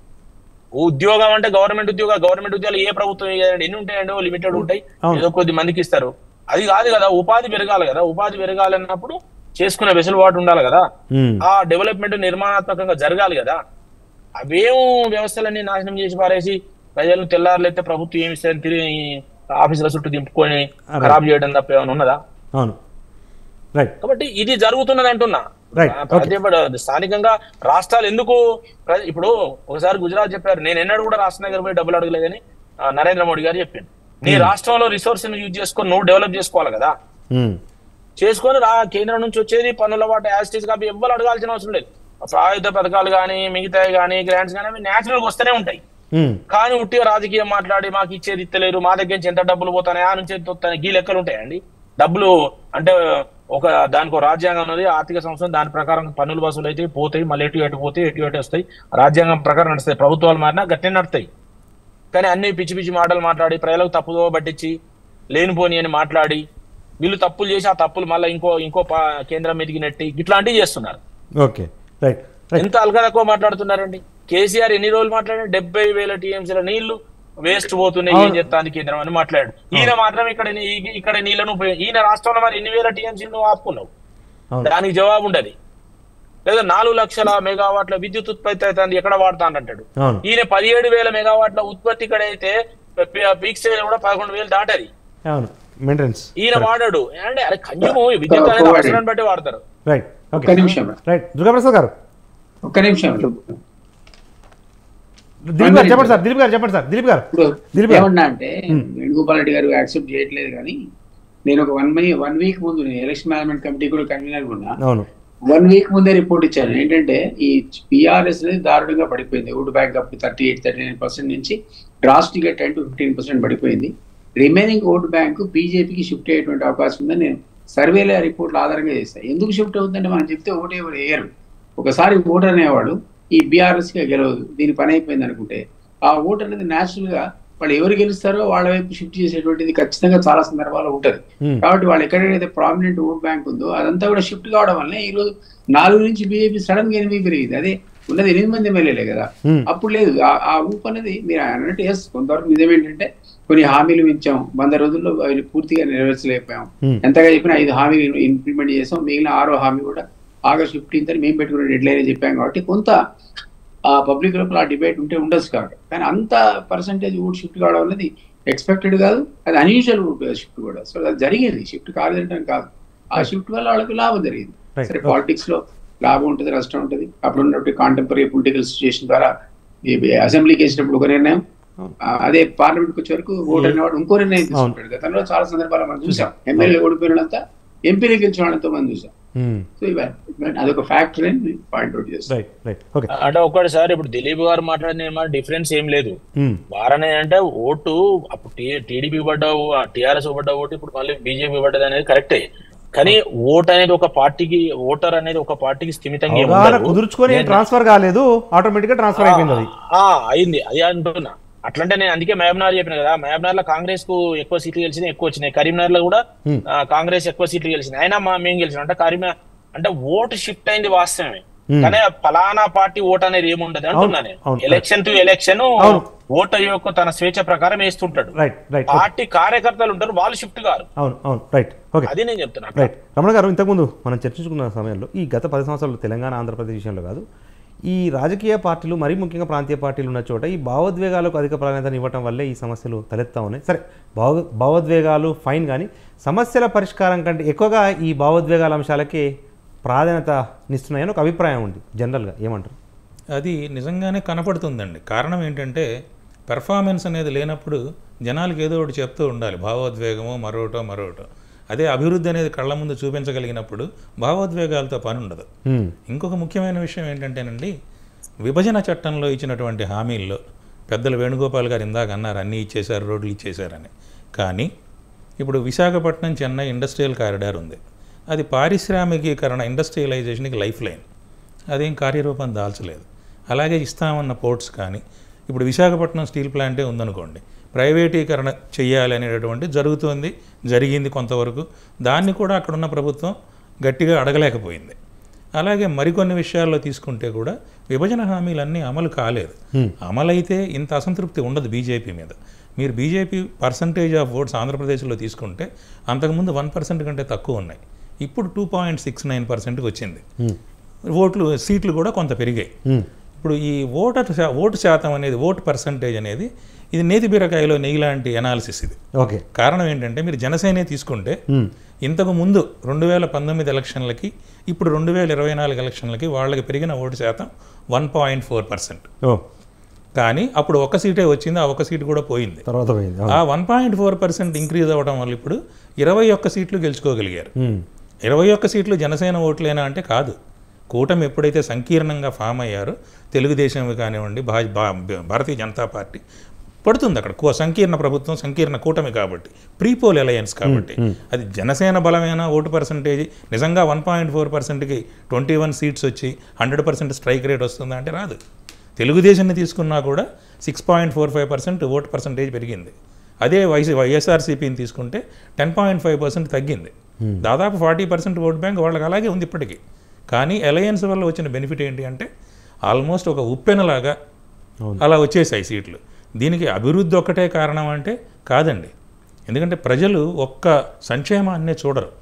Speaker 5: ఉద్యోగం అంటే గవర్నమెంట్ ఉద్యోగం గవర్నమెంట్ ఉద్యోగాలు ఏ ప్రభుత్వం ఇయ్యదండి. ఎన్ని ఉంటాయండి లిమిటెడ్ ఉంటాయి
Speaker 1: అవును.
Speaker 5: ఏదో కొద్ది మందికి ఇస్తారు అది కాదు కదా ఉపాధి పెరగాలి కదా ఉపాధి పెరగాలి అన్నప్పుడు చేసుకునే వెసులుబాటు ఉండాలి కదా
Speaker 1: ఉమ్,
Speaker 5: ఆ డెవలప్మెంట్ నిర్మాణాత్మకంగా జరగాలి కదా అవేం వ్యవస్థలన్నీ నాశనం చేసి పారేసి ప్రజలను తెల్లారులైతే ప్రభుత్వం ఏమి ఇస్తుంది తిరిగి ఆఫీసుల చుట్టూ దింపుకొని
Speaker 1: అరే.
Speaker 5: ఖరాబ్ చేయడం తప్ప ఏమైనా ఉన్నదా
Speaker 1: అవును రైట్
Speaker 5: కాబట్టి ఇది జరుగుతున్నది అంటున్నా
Speaker 1: Right.
Speaker 5: ఆ ప్రాంతీయ స్థానికంగా రాష్ట్రాలు ఎందుకు ప్ర- ఇప్పుడు ఒకసారి గుజరాత్ చెప్పారు నేను ఎన్నడూ కూడా రాష్ట్రం దగ్గర పోయి డబ్బులు అడగలేదని ఆ, నరేంద్ర మోడీ గారు చెప్పింది నీ రాష్ట్రంలో రిసోర్స్ యూజ్ చేసుకొని నువ్వు డెవలప్ చేసుకోవాలి కదా
Speaker 1: ఉమ్,
Speaker 5: చేసుకొని రా కేంద్రం నుంచి వచ్చేది పన్నుల వాటి యాస్టీస్ కాబట్టి ఎవ్వరు అడగాల్సిన అవసరం లేదు ప్రాయుధ పథకాలు కానీ మిగతాయి కానీ గ్రాంట్స్ కానీ అవి న్యాచురల్గా వస్తూనే ఉంటాయి
Speaker 1: ఉమ్,
Speaker 5: కానీ ఉట్టిగా రాజకీయం మాట్లాడి మాకు ఇచ్చేది ఇత్తలేరు మా దగ్గర నుంచి ఎంత డబ్బులు పోతాయి ఆ నుంచి ఎంత వస్తాయి గీ లెక్కలు ఉంటాయండి డబ్బులు అంటే ఒక దానికి ఒక రాజ్యాంగం ఉన్నది ఆర్థిక సంవత్సరం దాని ప్రకారం పన్నులు వసూలు అయితే పోతాయి మళ్ళీ ఎటు ఎటు పోతాయి ఎటు ఎటు వస్తాయి రాజ్యాంగం ప్రకారం నడుస్తాయి ప్రభుత్వాలు మారినా గట్టినే నడుస్తాయి కానీ అన్ని పిచ్చి పిచ్చి మాటలు మాట్లాడి ప్రజలకు తప్పుదో పట్టించి లేనిపోని అని మాట్లాడి వీళ్ళు తప్పులు చేసి ఆ తప్పులు మళ్ళీ ఇంకో ఇంకో పా- కేంద్రం మీదకి నెట్టి ఇట్లాంటివి చేస్తున్నారు
Speaker 1: ఓకే రైట్ రైట్
Speaker 5: ఎంత అల్గా తక్కువ మాట్లాడుతున్నారండి కేసీఆర్ ఎన్ని రోజులు మాట్లాడారు డెబ్బై వేల టీఎంసీల నీళ్లు వేస్ట్ పోతున్నాయి ఏం చెప్తాంది కేంద్రం అని మాట్లాడు ఈయన మాత్రం ఇక్కడ నీ- ఇక్కడ నీళ్లను ఉపయోగ- ఈయన రాష్ట్రంలో మరి ఎన్ని వేల టీఎంసీలు నువ్వు ఆపుకున్నావు
Speaker 1: అవును
Speaker 5: దానికి జవాబు ఉండదు లేదా నాలుగు లక్షల మెగావాట్ల విద్యుత్ ఉత్పత్తి అవుతుంది ఎక్కడ వాడతానంటాడు
Speaker 1: అవును
Speaker 5: ఈయన పదిహేడు వేల మెగావాట్ల ఉత్పత్తి ఇక్కడ అయితే పీక్ స్టేజ్ కూడా పదకొండు వేలు దాటది
Speaker 1: అవును మెయింటెనెన్స్
Speaker 5: ఈయన వాడాడు అంటే అరే కన్జ్యూమ్ విద్యుత్ అనేది
Speaker 4: Provided.
Speaker 5: అవసరాన్ని బట్టి వాడతారు
Speaker 1: రైట్
Speaker 4: ఒక్క
Speaker 1: ఓకే
Speaker 4: నిమిషం
Speaker 1: రైట్ దుర్గాప్రసాద్ గారు
Speaker 4: ఒక్క నిమిషం
Speaker 1: దిలీప్ గారు చెప్పండి సార్ దిలీప్ గారు చెప్పండి సార్ దిలీప్ గారు
Speaker 4: ఇప్పుడు
Speaker 1: దిలీప్ గారు.
Speaker 4: ఏమన్నా అంటే వేణుగోపాల్ రెడ్డి గారు యాక్సెప్ట్ చేయట్లేదు కానీ నేను ఒక వన్ మై వన్ వీక్ ముందు నేను ఎలక్షన్ మేనేజ్మెంట్ కమిటీ కూడా కన్వీనర్ ఉన్నా
Speaker 1: అవును
Speaker 4: వన్ వీక్ ముందే రిపోర్ట్ ఇచ్చాను ఏంటంటే ఈ పిఆర్ఎస్ అనేది దారుణంగా పడిపోయింది ఓటు బ్యాంక్ అప్పుడు thirty eight thirty nine percent నుంచి డ్రాస్టిక్ గా టెన్ టు ఫిఫ్టీన్ పర్సెంట్ పడిపోయింది రిమైనింగ్ ఓటు బ్యాంకు బీజేపీకి షిఫ్ట్ అయ్యేటువంటి అవకాశం ఉందని నేను సర్వేల రిపోర్ట్లు ఆధారంగా చేస్తాను ఎందుకు షిఫ్ట్ అవుతుందంటే మనం చెప్తే ఓటు ఎవరు వేయరు ఒకసారి ఓటు అనేవాడు ఈ బీఆర్ఎస్ గా గెలవదు దీని పని అయిపోయింది అనుకుంటే ఆ ఓటు అనేది న్యాచురల్ గా వాళ్ళు ఎవరు గెలుస్తారో వాళ్ళ వైపు షిఫ్ట్ చేసేటువంటిది ఖచ్చితంగా చాలా సందర్భాల్లో ఉంటది
Speaker 1: Hmm.
Speaker 4: కాబట్టి వాళ్ళు ఎక్కడైతే ప్రామినెంట్ ఓట్ బ్యాంక్ ఉందో అదంతా కూడా షిఫ్ట్ కావడం వల్ల ఈ రోజు నాలుగు నుంచి బీజేపీ సడన్ గా ఎనిమిది పెరిగింది అదే ఉన్నది ఎనిమిది మంది ఎమ్మెల్యేలే కదా
Speaker 1: Hmm.
Speaker 4: అప్పుడు లేదు ఆ- ఆ ఊపు అనేది మీరు అన్నట్టు ఎస్ కొంతవరకు నిజం ఏంటంటే కొన్ని హామీలు ఇచ్చాం వంద రోజుల్లో అవి పూర్తిగా నెరవేర్చలేకపోయాం
Speaker 1: Hmm.
Speaker 4: ఎంతగా చెప్పినా ఐదు హామీలు ఇంప్లిమెంట్ చేసాం మిగిలిన ఆరో హామీ కూడా ఆగస్ట్ ఫిఫ్టీన్త్ అని మేము పెట్టుకున్న డెడ్ లైన్ చెప్పాం కాబట్టి కొంత ఆ పబ్లిక్ లోపల ఆ డిబేట్ ఉంటే ఉండొచ్చు కాదు కానీ అంత పర్సంటేజ్ ఓట్ షిఫ్ట్ కావడం అనేది ఎక్స్పెక్టెడ్ కాదు అది అన్యూజువల్ ఓట్ షిఫ్ట్ కూడా సో అది జరిగేది షిఫ్ట్ కాదంటే కాదు ఆ షిఫ్ట్ వల్ల వాళ్ళకి లాభం జరిగింది
Speaker 1: Right.
Speaker 4: సరే పాలిటిక్స్ లో లాభం ఉంటుంది నష్టం ఉంటుంది అప్పుడు ఉన్నటువంటి కాంటెంపరీ పొలిటికల్ సిచ్యుయేషన్ ద్వారా ఈ అసెంబ్లీకి వేసినప్పుడు ఒక నిర్ణయం ఆ, అదే పార్లమెంట్కి వచ్చే వరకు ఓట్ అనేవాడు ఇంకో నిర్ణయం తీసుకుంటాడు గతంలో చాలా సందర్భాలు మనం చూసాం ఎమ్మెల్యే ఓడిపోయిన వాళ్ళంతా ఎంపీలు గెలిచిన వాళ్ళంతా మనం చూసాం సో ఇవన్నీ అదొక ఫ్యాక్టర్ అని పాయింట్అవుట్ చేస్తాం
Speaker 1: రైట్ రైట్ ఓకే
Speaker 5: అంటే ఒక్కటిసారి ఇప్పుడు దిలీప్ గారు మాట్లాడిన ఏమన్నా డిఫరెన్స్ ఏం లేదు వారనే అంటే ఓటు అప్పుడు టీడీపీ పడ్డ టిఆర్ఎస్ పడ్డ ఓటు ఇప్పుడు మళ్ళీ బీజేపీ పడ్డది అనేది కరెక్టే కానీ ఓట్ అనేది ఒక పార్టీకి ఓటర్ అనేది ఒక పార్టీకి స్థిమితంగా ఏం
Speaker 1: అవగాహన
Speaker 5: ఉండదు.
Speaker 1: కుదుర్చుకొని
Speaker 5: నేను-
Speaker 1: ట్రాన్స్ఫర్ కాలేదు ఆటోమేటిక్ గా ట్రాన్స్ఫర్ అయిపోయింది అది
Speaker 5: ఆ, అయింది అది అంటున్నా అట్లంటే నేను అందుకే మహబూబ్నగర్ చెప్పిన కదా మహబూబ్నగర్ లో కాంగ్రెస్ కు ఎక్కువ సీట్లు గెలిచినాయి ఎక్కువ వచ్చినాయి కరీంనగర్ లో కూడా
Speaker 1: Hmm.
Speaker 5: ఆ, కాంగ్రెస్ ఎక్కువ సీట్లు గెలిచినాయి అయినా మా మేము గెలిచినాం అంటే కరీంనగర్ అంటే ఓటు షిఫ్ట్ అయింది వాస్తవమే
Speaker 1: Hmm.
Speaker 5: కానీ ఫలానా పార్టీ ఓట్ అనేది ఏముండదు అంటున్నా నేను
Speaker 1: అవును.
Speaker 5: ఎలక్షన్ టు ఎలక్షన్
Speaker 1: అవును.
Speaker 5: ఓటర్ యొక్క తన స్వేచ్ఛ ప్రకారం వేస్తుంటాడు
Speaker 1: రైట్ రైట్
Speaker 5: పార్టీ కార్యకర్తలు ఉంటారు వాళ్ళు షిఫ్ట్ కారు
Speaker 1: అవును అవును రైట్ ఓకే
Speaker 5: అది నేను చెప్తున్నా
Speaker 1: రైట్ రమణ గారు ఇంతకుముందు మనం చర్చించుకున్న సమయంలో ఈ గత పది సంవత్సరాలు తెలంగాణ ఆంధ్రప్రదేశ్ విషయంలో కాదు ఈ రాజకీయ పార్టీలు మరీ ముఖ్యంగా ప్రాంతీయ పార్టీలు ఉన్న చోట ఈ భావోద్వేగాలకు అధిక ప్రాధాన్యతను ఇవ్వటం వల్లే ఈ సమస్యలు తలెత్తా ఉన్నాయి సరే భావ భావోద్వేగాలు ఫైన్ కానీ సమస్యల పరిష్కారం కంటే ఎక్కువగా ఈ భావోద్వేగాల అంశాలకే ప్రాధాన్యతనిస్తున్నాయని ఒక అభిప్రాయం ఉంది జనరల్గా ఏమంటారు
Speaker 2: అది నిజంగానే కనపడుతుందండి కారణం ఏంటంటే పెర్ఫార్మెన్స్ అనేది లేనప్పుడు జనాలకు ఏదో ఒకటి చెప్తూ ఉండాలి భావోద్వేగమో మరోటో మరోటో అదే అభివృద్ధి అనేది కళ్ళ ముందు చూపించగలిగినప్పుడు భావోద్వేగాలతో పని ఉండదు
Speaker 1: హ్మ్.
Speaker 2: ఇంకొక ముఖ్యమైన విషయం ఏంటంటేనండి విభజన చట్టంలో ఇచ్చినటువంటి హామీల్లో పెద్దలు వేణుగోపాల్ గారు ఇందాక అన్నారు అన్నీ ఇచ్చేశారు రోడ్లు ఇచ్చేశారని కానీ ఇప్పుడు విశాఖపట్నం చెన్నై ఇండస్ట్రియల్ కారిడార్ ఉంది అది పారిశ్రామికీకరణ ఇండస్ట్రియలైజేషన్కి లైఫ్ లైన్ అదేం కార్యరూపం దాల్చలేదు అలాగే ఇస్తామన్న పోర్ట్స్ కానీ ఇప్పుడు విశాఖపట్నం స్టీల్ ప్లాంటే ఉందనుకోండి ప్రైవేటీకరణ చెయ్యాలి అనేటటువంటి జరుగుతుంది జరిగింది కొంతవరకు దాన్ని కూడా అక్కడున్న ప్రభుత్వం గట్టిగా అడగలేకపోయింది అలాగే మరికొన్ని విషయాల్లో తీసుకుంటే కూడా విభజన హామీలన్నీ అమలు కాలేదు అమలైతే ఇంత అసంతృప్తి ఉండదు బీజేపీ మీద మీరు బీజేపీ పర్సంటేజ్ ఆఫ్ ఓట్స్ ఆంధ్రప్రదేశ్లో తీసుకుంటే అంతకుముందు వన్ పర్సెంట్ కంటే తక్కువ ఉన్నాయి ఇప్పుడు టూ పాయింట్ సిక్స్ నైన్ పర్సెంట్కి వచ్చింది ఓట్లు సీట్లు కూడా కొంత పెరిగాయి
Speaker 1: హ్మ్.
Speaker 2: ఇప్పుడు ఈ ఓటర్ శా- ఓటు శాతం అనేది ఓటు పర్సంటేజ్ అనేది ఇది నేతి బీరకాయలో నెయ్యి లాంటి అనాలిసిస్ ఇది
Speaker 1: ఓకే
Speaker 2: కారణం ఏంటంటే మీరు జనసేనే తీసుకుంటే
Speaker 1: హ్మ్.
Speaker 2: ఇంతకు ముందు రెండు వేల పంతొమ్మిది ఎలక్షన్లకి ఇప్పుడు రెండు వేల ఇరవై నాలుగు ఎలక్షన్లకి వాళ్ళకి పెరిగిన ఓటు శాతం వన్ పాయింట్ ఫోర్ పర్సెంట్
Speaker 1: ఓ
Speaker 2: కానీ అప్పుడు ఒక సీటే వచ్చింది ఆ ఒక సీటు కూడా పోయింది
Speaker 1: తర్వాత పోయింది అవును.
Speaker 2: ఆ one point four percent increase అవ్వడం వల్ల ఇప్పుడు ఇరవై ఒక్క సీట్లు గెలుచుకోగలిగారు
Speaker 1: హ్మ్.
Speaker 2: ఇరవై ఒక్క సీట్లు జనసేన ఓట్లేనా అంటే కాదు కూటమి ఎప్పుడైతే సంకీర్ణంగా ఫామ్ అయ్యారో తెలుగుదేశం కానివ్వండి భా భా- భారతీయ జనతా పార్టీ పడుతుంది అక్కడ కో- సంకీర్ణ ప్రభుత్వం సంకీర్ణ కూటమి కాబట్టి ప్రీపోల్ అలయన్స్ కాబట్టి అది జనసేన బలమైన ఓటు పర్సంటేజ్ నిజంగా వన్ పాయింట్ ఫోర్ పర్సెంట్కి ట్వంటీ వన్ సీట్స్ వచ్చి హండ్రెడ్ పర్సెంట్ స్ట్రైక్ రేట్ వస్తుందా అంటే రాదు తెలుగుదేశాన్ని తీసుకున్నా కూడా six point four five percent vote percentage పెరిగింది అదే వైసీ వైఎస్ఆర్సీపీని తీసుకుంటే టెన్ పాయింట్ ఫైవ్ పర్సెంట్ తగ్గింది దాదాపు ఫార్టీ పర్సెంట్ ఓట్ బ్యాంక్ వాళ్ళకి అలాగే ఉంది ఇప్పటికీ కానీ అలయన్స్ వల్ల వచ్చిన బెనిఫిట్ ఏంటి అంటే ఆల్మోస్ట్ ఒక ఉప్పెనలాగా అలా వచ్చేసాయి సీట్లు దీనికి అభివృద్ధి ఒక్కటే కారణం అంటే కాదండి ఎందుకంటే ప్రజలు ఒక్క సంక్షేమాన్నే చూడరు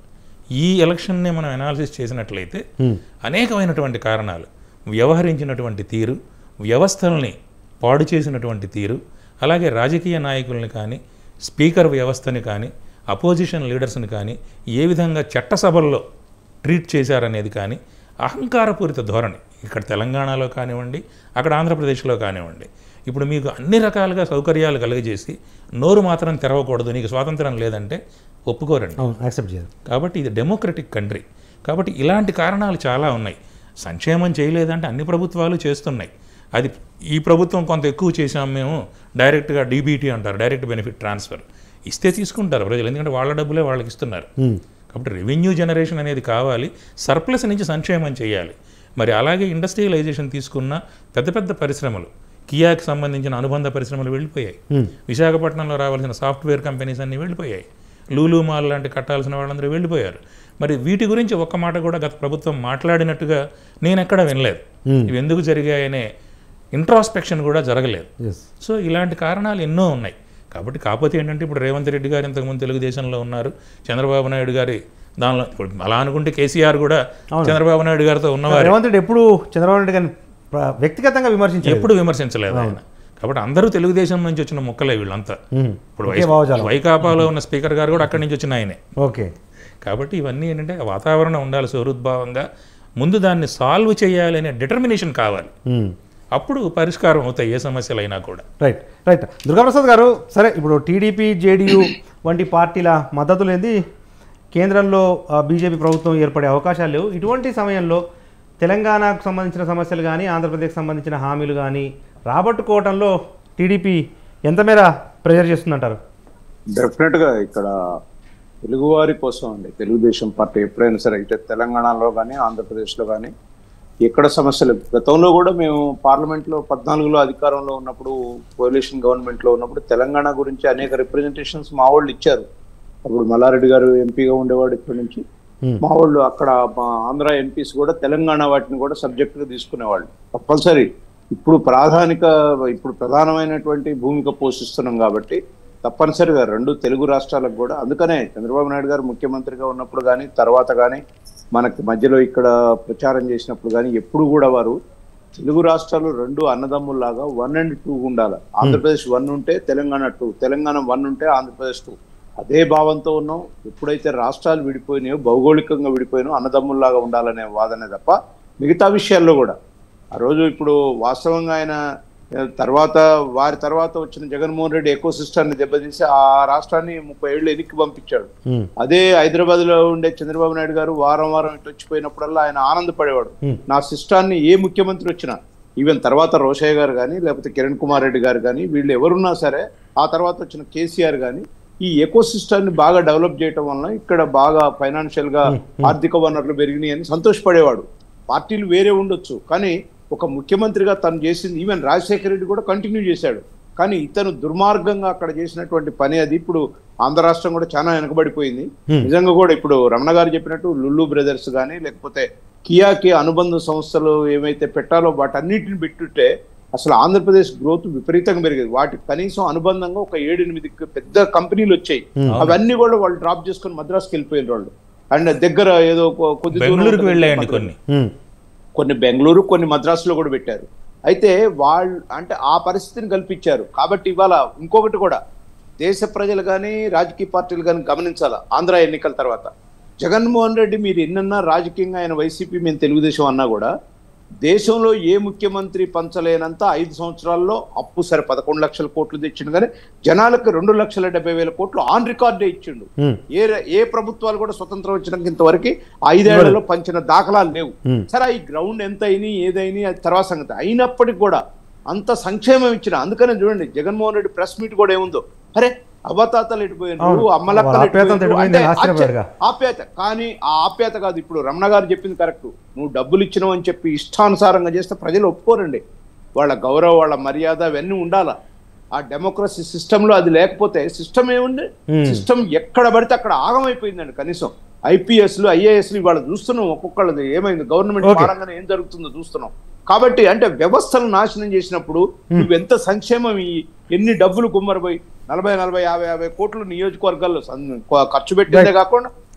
Speaker 2: ఈ ఎలక్షన్ని మనం అనాలిసిస్ చేసినట్లయితే అనేకమైనటువంటి కారణాలు వ్యవహరించినటువంటి తీరు వ్యవస్థల్ని పాడు చేసినటువంటి తీరు అలాగే రాజకీయ నాయకుల్ని కానీ స్పీకర్ వ్యవస్థని కానీ అపోజిషన్ లీడర్స్ని కానీ ఏ విధంగా చట్టసభల్లో ట్రీట్ చేశారనేది కానీ అహంకారపూరిత ధోరణి ఇక్కడ తెలంగాణలో కానివ్వండి అక్కడ ఆంధ్రప్రదేశ్లో కానివ్వండి ఇప్పుడు మీకు అన్ని రకాలుగా సౌకర్యాలు కలుగజేసి నోరు మాత్రం తెరవకూడదు నీకు స్వాతంత్రం లేదంటే ఒప్పుకోరండి
Speaker 1: అవును యాక్సెప్ట్ చేయరు
Speaker 2: కాబట్టి ఇది డెమోక్రటిక్ కంట్రీ కాబట్టి ఇలాంటి కారణాలు చాలా ఉన్నాయి సంక్షేమం చేయలేదంటే అన్ని ప్రభుత్వాలు చేస్తున్నాయి అది ఈ ప్రభుత్వం కొంత ఎక్కువ చేసాం మేము డైరెక్ట్గా డీబీటీ అంటారు డైరెక్ట్ బెనిఫిట్ ట్రాన్స్ఫర్ ఇస్తే తీసుకుంటారు ప్రజలు ఎందుకంటే వాళ్ళ డబ్బులే వాళ్ళకి ఇస్తున్నారు కాబట్టి రెవెన్యూ జనరేషన్ అనేది కావాలి సర్ప్లస్ నుంచి సంక్షేమం చేయాలి మరి అలాగే ఇండస్ట్రియలైజేషన్ తీసుకున్న పెద్ద పెద్ద పరిశ్రమలు కియాకి సంబంధించిన అనుబంధ పరిశ్రమలు వెళ్ళిపోయాయి విశాఖపట్నంలో రావాల్సిన సాఫ్ట్వేర్ కంపెనీస్ అన్నీ వెళ్ళిపోయాయి లూలు మాల్ లాంటి కట్టాల్సిన వాళ్ళందరూ వెళ్ళిపోయారు మరి వీటి గురించి ఒక్క మాట కూడా గత ప్రభుత్వం మాట్లాడినట్టుగా నేను ఎక్కడ వినలేదు ఇవి ఎందుకు జరిగాయనే ఇంట్రాస్పెక్షన్ కూడా జరగలేదు
Speaker 1: ఎస్
Speaker 2: సో ఇలాంటి కారణాలు ఎన్నో ఉన్నాయి కాబట్టి కాకపోతే ఏంటంటే ఇప్పుడు రేవంత్ రెడ్డి గారు ఇంతకుముందు తెలుగుదేశంలో ఉన్నారు చంద్రబాబు నాయుడు గారి దానిలో ఇప్పుడు అలా అనుకుంటే కేసీఆర్ కూడా చంద్రబాబు నాయుడు గారితో ఉన్నవారు
Speaker 1: రేవంత్ రెడ్డి ఎప్పుడు చంద్రబాబు నాయుడు గారిని ప్ర- వ్యక్తిగతంగా విమర్శించారు
Speaker 2: ఎప్పుడు విమర్శించలేదు ఆయన కాబట్టి అందరూ తెలుగుదేశం నుంచి వచ్చిన ముక్కలే వీళ్ళంతా ఇప్పుడు
Speaker 1: ఒకే భావజాలం.
Speaker 2: వై- వైకాపాలో ఉన్న స్పీకర్ గారు కూడా అక్కడి నుంచి వచ్చిన ఆయనే
Speaker 1: ఓకే
Speaker 2: కాబట్టి ఇవన్నీ ఏంటంటే వాతావరణం ఉండాలి సౌహృద్భావంగా ముందు దాన్ని సాల్వ్ చేయాలి అనే డిటర్మినేషన్ కావాలి అప్పుడు పరిష్కారం అవుతాయి ఏ సమస్యలు అయినా కూడా
Speaker 1: రైట్ రైట్ దుర్గాప్రసాద్ గారు సరే ఇప్పుడు టీడీపీ జేడీయూ వంటి పార్టీల మద్దతు లేని కేంద్రంలో బీజేపీ ప్రభుత్వం ఏర్పడే అవకాశాలు లేవు ఇటువంటి సమయంలో తెలంగాణకు సంబంధించిన సమస్యలు కానీ ఆంధ్రప్రదేశ్కి సంబంధించిన హామీలు కానీ రాబట్టుకోవడంలో టీడీపీ ఎంత మేర ప్రెజర్ చేస్తుందంటారు
Speaker 3: డెఫినెట్ గా ఇక్కడ తెలుగువారి కోసం అండి తెలుగుదేశం పార్టీ ఎప్పుడైనా సరే అయితే తెలంగాణలో కానీ ఆంధ్రప్రదేశ్లో కానీ ఎక్కడ సమస్యలు గతంలో కూడా మేము పార్లమెంట్లో పద్నాలుగులో అధికారంలో ఉన్నప్పుడు కోalition గవర్నమెంట్ లో ఉన్నప్పుడు తెలంగాణ గురించి అనేక రిప్రజెంటేషన్స్ మా వాళ్ళు ఇచ్చారు అప్పుడు మల్లారెడ్డి గారు ఎంపీగా ఉండేవాడు ఇక్కడి నుంచి మా వాళ్ళు అక్కడ మా ఆంధ్ర ఎంపీస్ కూడా తెలంగాణ వాటిని కూడా సబ్జెక్ట్ గా తీసుకునేవాళ్ళు కంపల్సరీ ఇప్పుడు ప్రాధానిక ఇప్పుడు ప్రధానమైనటువంటి భూమిక పోషిస్తున్నాం కాబట్టి తప్పనిసరిగా రెండు తెలుగు రాష్ట్రాలకు కూడా అందుకనే చంద్రబాబు నాయుడు గారు ముఖ్యమంత్రిగా ఉన్నప్పుడు కానీ తర్వాత కానీ మనకి మధ్యలో ఇక్కడ ప్రచారం చేసినప్పుడు కానీ ఎప్పుడు కూడా వారు తెలుగు రాష్ట్రాలు రెండు అన్నదమ్ముల్లాగా వన్ అండ్ టూ ఉండాలి ఆంధ్రప్రదేశ్ వన్ ఉంటే తెలంగాణ టూ తెలంగాణ వన్ ఉంటే ఆంధ్రప్రదేశ్ టూ అదే భావంతో ఉన్నాం ఎప్పుడైతే రాష్ట్రాలు విడిపోయినాయో భౌగోళికంగా విడిపోయినాయో అన్నదమ్ముల్లాగా ఉండాలనే వాదనే తప్ప మిగతా విషయాల్లో కూడా ఆ రోజు ఇప్పుడు వాస్తవంగా ఆయన ఆ, తర్వాత వారి తర్వాత వచ్చిన జగన్మోహన్ రెడ్డి ఎకో సిస్టాన్ని దెబ్బతీసి ఆ రాష్ట్రాన్ని ముప్పై ఏళ్ళు ఎన్నికకి పంపించాడు అదే హైదరాబాద్ లో ఉండే చంద్రబాబు నాయుడు గారు వారం వారం ఇటు వచ్చిపోయినప్పుడల్లా ఆయన ఆనందపడేవాడు నా సిస్టాన్ని ఏ ముఖ్యమంత్రి వచ్చినా ఈవెన్ తర్వాత రోషయ్య గారు కానీ లేకపోతే కిరణ్ కుమార్ రెడ్డి గారు కానీ వీళ్ళు ఎవరున్నా సరే ఆ తర్వాత వచ్చిన కేసీఆర్ కానీ ఈ ఎకో ని బాగా డెవలప్ చేయటం వలన ఇక్కడ బాగా ఫైనాన్షియల్ గా ఆర్థిక వనరులు పెరిగినాయి అని సంతోషపడేవాడు పార్టీలు వేరే ఉండొచ్చు కానీ ఒక ముఖ్యమంత్రిగా తను చేసింది ఈవెన్ రాజశేఖర రెడ్డి కూడా కంటిన్యూ చేశాడు కానీ ఇతను దుర్మార్గంగా అక్కడ చేసినటువంటి పని అది ఇప్పుడు ఆంధ్ర రాష్ట్రం కూడా చాలా వెనకబడిపోయింది నిజంగా కూడా ఇప్పుడు రమణ గారు చెప్పినట్టు లుల్లు బ్రదర్స్ కానీ లేకపోతే కియాకి అనుబంధ సంస్థలు ఏమైతే పెట్టాలో వాటన్నిటిని పెట్టుంటే అసలు ఆంధ్రప్రదేశ్ గ్రోత్ విపరీతంగా పెరిగేది వాటికి కనీసం అనుబంధంగా ఒక ఏడు ఎనిమిది పెద్ద కంపెనీలు వచ్చాయి అవన్నీ కూడా వాళ్ళు డ్రాప్ చేసుకొని మద్రాసుకి వెళ్ళిపోయిన వాళ్ళు అండ్ దగ్గర ఏదో కొ- కొద్ది దూరం
Speaker 2: బెంగళూరుకి
Speaker 3: ఉంటుంది
Speaker 2: వెళ్ళాయండి
Speaker 3: మద్రాసు.
Speaker 2: కొన్ని
Speaker 3: కొన్ని బెంగళూరు కొన్ని మద్రాసులో కూడా పెట్టారు అయితే వాళ్ళు అంటే ఆ పరిస్థితిని కల్పించారు కాబట్టి ఇవాళ ఇంకొకటి కూడా దేశ ప్రజలు కానీ రాజకీయ పార్టీలు కానీ గమనించాలా ఆంధ్ర ఎన్నికల తర్వాత జగన్మోహన్ రెడ్డి మీరు ఎన్నన్నా రాజకీయంగా ఆయన వైసీపీ మేము తెలుగుదేశం అన్నా కూడా దేశంలో ఏ ముఖ్యమంత్రి పంచలేనంత ఐదు సంవత్సరాల్లో అప్పు సరే పదకొండు లక్షల కోట్లు తెచ్చిండు కానీ జనాలకు రెండు లక్షల డెబ్బై వేల కోట్లు ఆన్ రికార్డే ఇచ్చిండు ఏ ఏ ప్రభుత్వాలు కూడా స్వతంత్రం వచ్చినాక ఇంతవరకు ఐదేళ్లలో పంచిన దాఖలాలు లేవు సరే ఈ గ్రౌండ్ ఎంత అయినాయి ఏదైనా అది తర్వాత సంగతి అయినప్పటికీ కూడా అంత సంక్షేమం ఇచ్చిన అందుకనే చూడండి జగన్మోహన్ రెడ్డి ప్రెస్ మీట్ కూడా ఏముందో అరే అవ్వతాతలు ఎటుపోయినారు
Speaker 1: అవును.
Speaker 3: అమ్మలక్కలు
Speaker 1: వాళ్ళ ఆప్యాయతను
Speaker 3: ఎటుపోయినారు
Speaker 1: ఎటుపోయింది
Speaker 3: అంటే
Speaker 1: ఆశ్చర్యపోయారుగా.
Speaker 3: ఆశ్చర్య- ఆప్యాయత కానీ ఆ ఆప్యాయత కాదు ఇప్పుడు రమణ గారు చెప్పింది కరెక్ట్ నువ్వు డబ్బులు ఇచ్చినావు అని చెప్పి ఇష్టానుసారంగా చేస్తే ప్రజలు ఒప్పుకోరండి వాళ్ళ గౌరవ వాళ్ళ మర్యాద అవన్నీ ఉండాలా ఆ డెమోక్రసీ సిస్టమ్ లో అది లేకపోతే సిస్టమ్ ఏముంది సిస్టమ్ ఎక్కడ పడితే అక్కడ ఆగమైపోయిందండి కనీసం ఐపీఎస్ లు ఐఏఎస్ లు ఇవాళ చూస్తున్నాం ఒక్కొక్కళ్ళది ఏమైంది గవర్నమెంట్
Speaker 1: Okay.
Speaker 3: మారంగానే ఏం జరుగుతుందో చూస్తున్నాం కాబట్టి అంటే వ్యవస్థను నాశనం చేసినప్పుడు నువ్వు ఎంత సంక్షేమం ఈ ఎన్ని డబ్బులు కుమ్మరిపోయి నలభై నలభై యాభై యాభై కోట్లు నియోజకవర్గాల్లో సం- ఖర్చు పెట్టిందే కాకుండా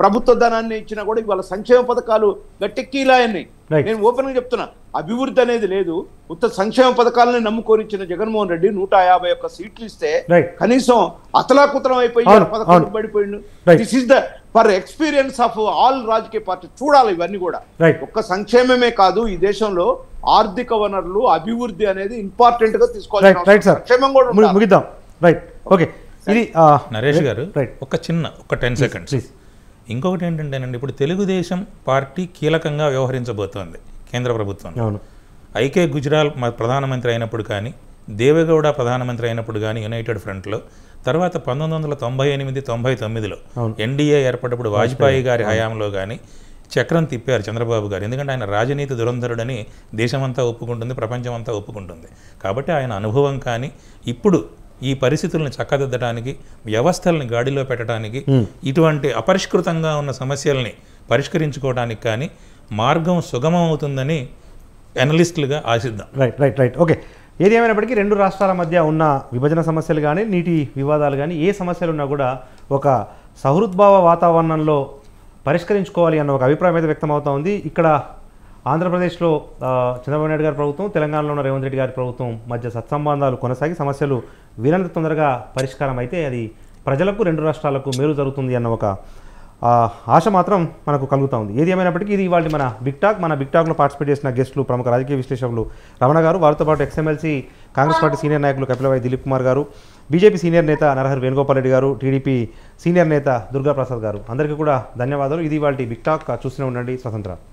Speaker 3: ప్రభుత్వ ధనాన్ని ఇచ్చినా కూడా ఇవాళ సంక్షేమ పథకాలు గట్టెక్కిలాయన్ని
Speaker 1: Right.
Speaker 3: నేను ఓపెన్ గా చెప్తున్నా అభివృద్ధి అనేది లేదు ఉత్త సంక్షేమ పథకాలని నమ్ముకొని ఇచ్చిన జగన్మోహన్ రెడ్డి నూట యాభై ఒక్క సీట్లు ఇస్తే
Speaker 1: Right.
Speaker 3: కనీసం అతలాకుతలం అయిపోయి
Speaker 1: అవును,
Speaker 3: పథకాలు
Speaker 1: అవును.
Speaker 3: పడిపోయిండు
Speaker 1: Right.
Speaker 3: This is the for experience of all రాజకీయ పార్టీ చూడాలి ఇవన్నీ కూడా
Speaker 1: Right.
Speaker 3: ఒక్క సంక్షేమమే కాదు ఈ దేశంలో ఆర్థిక వనరులు అభివృద్ధి అనేది ఇంపార్టెంట్ గా
Speaker 1: రైట్
Speaker 3: తీసుకోవాలి
Speaker 1: రైట్ సార్
Speaker 3: సంక్షేమం కూడా
Speaker 1: ము-
Speaker 3: ఉండాలి.
Speaker 1: ముగిద్దాం రైట్ ఓకే ఇది ఆ,
Speaker 2: నరేష్ గారు
Speaker 1: రైట్
Speaker 2: ఒక చిన్న ఒక టెన్ సెకండ్స్
Speaker 1: ప్లీజ్
Speaker 2: ఇంకొకటి ఏంటంటేనండి ఇప్పుడు తెలుగుదేశం పార్టీ కీలకంగా వ్యవహరించబోతోంది కేంద్ర ప్రభుత్వం
Speaker 1: అవును
Speaker 2: ఐకే గుజరాల్ మ- ప్రధానమంత్రి అయినప్పుడు కానీ దేవేగౌడ ప్రధానమంత్రి అయినప్పుడు కానీ యునైటెడ్ ఫ్రంట్లో తర్వాత పంతొమ్మిది వందల తొంభై ఎనిమిది తొంభై తొమ్మిదిలో
Speaker 1: అవును.
Speaker 2: ఎన్డీఏ ఏర్పడినప్పుడు వాజ్పేయి గారి హయాంలో కానీ చక్రం తిప్పారు చంద్రబాబు గారు ఎందుకంటే ఆయన రాజనీతి దురంధరుడని దేశమంతా ఒప్పుకుంటుంది ప్రపంచం అంతా ఒప్పుకుంటుంది కాబట్టి ఆయన అనుభవం కానీ ఇప్పుడు ఈ పరిస్థితులను చక్కదిద్దడానికి వ్యవస్థల్ని గాడిలో పెట్టడానికి ఇటువంటి అపరిష్కృతంగా ఉన్న సమస్యల్ని పరిష్కరించుకోవడానికి కానీ మార్గం సుగమం అవుతుందని అనలిస్టులుగా ఆశిద్దాం
Speaker 1: రైట్ రైట్ రైట్ ఓకే ఏది ఏమైనప్పటికీ రెండు రాష్ట్రాల మధ్య ఉన్న విభజన సమస్యలు కానీ నీటి వివాదాలు కానీ ఏ సమస్యలు ఉన్నా కూడా ఒక సహృద్భావ వాతావరణంలో పరిష్కరించుకోవాలి అన్న ఒక అభిప్రాయం అయితే వ్యక్తం అవుతా ఉంది ఇక్కడ ఆంధ్రప్రదేశ్లో ఆ, చంద్రబాబు నాయుడు గారి ప్రభుత్వం తెలంగాణలో ఉన్న రేవంత్ రెడ్డి గారి ప్రభుత్వం మధ్య సత్సంబంధాలు కొనసాగి సమస్యలు వీరంత తొందరగా పరిష్కారం అయితే అది ప్రజలకు రెండు రాష్ట్రాలకు మేలు జరుగుతుంది అన్న ఒక ఆ, ఆశ మాత్రం మనకు కలుగుతూ ఉంది ఏది ఏమైనప్పటికీ ఇది ఇవాళ మన బిగ్ టాక్ మన బిగ్ టాక్లో పార్టిసిపేట్ చేసిన గెస్టులు ప్రముఖ రాజకీయ విశ్లేషకులు రమణ గారు వారితో పాటు ఎక్స్ఎమ్మెల్సీ కాంగ్రెస్ పార్టీ సీనియర్ నాయకులు కపిలవాయి దిలీప్ కుమార్ గారు బీజేపీ సీనియర్ నేత నరహరి వేణుగోపాల్ రెడ్డి గారు టీడీపీ సీనియర్ నేత దుర్గా ప్రసాద్ గారు అందరికీ కూడా ధన్యవాదాలు ఇది వాళ్ళ బిగ్ టాక్ చూస్తూనే ఉండండి స్వతంత్ర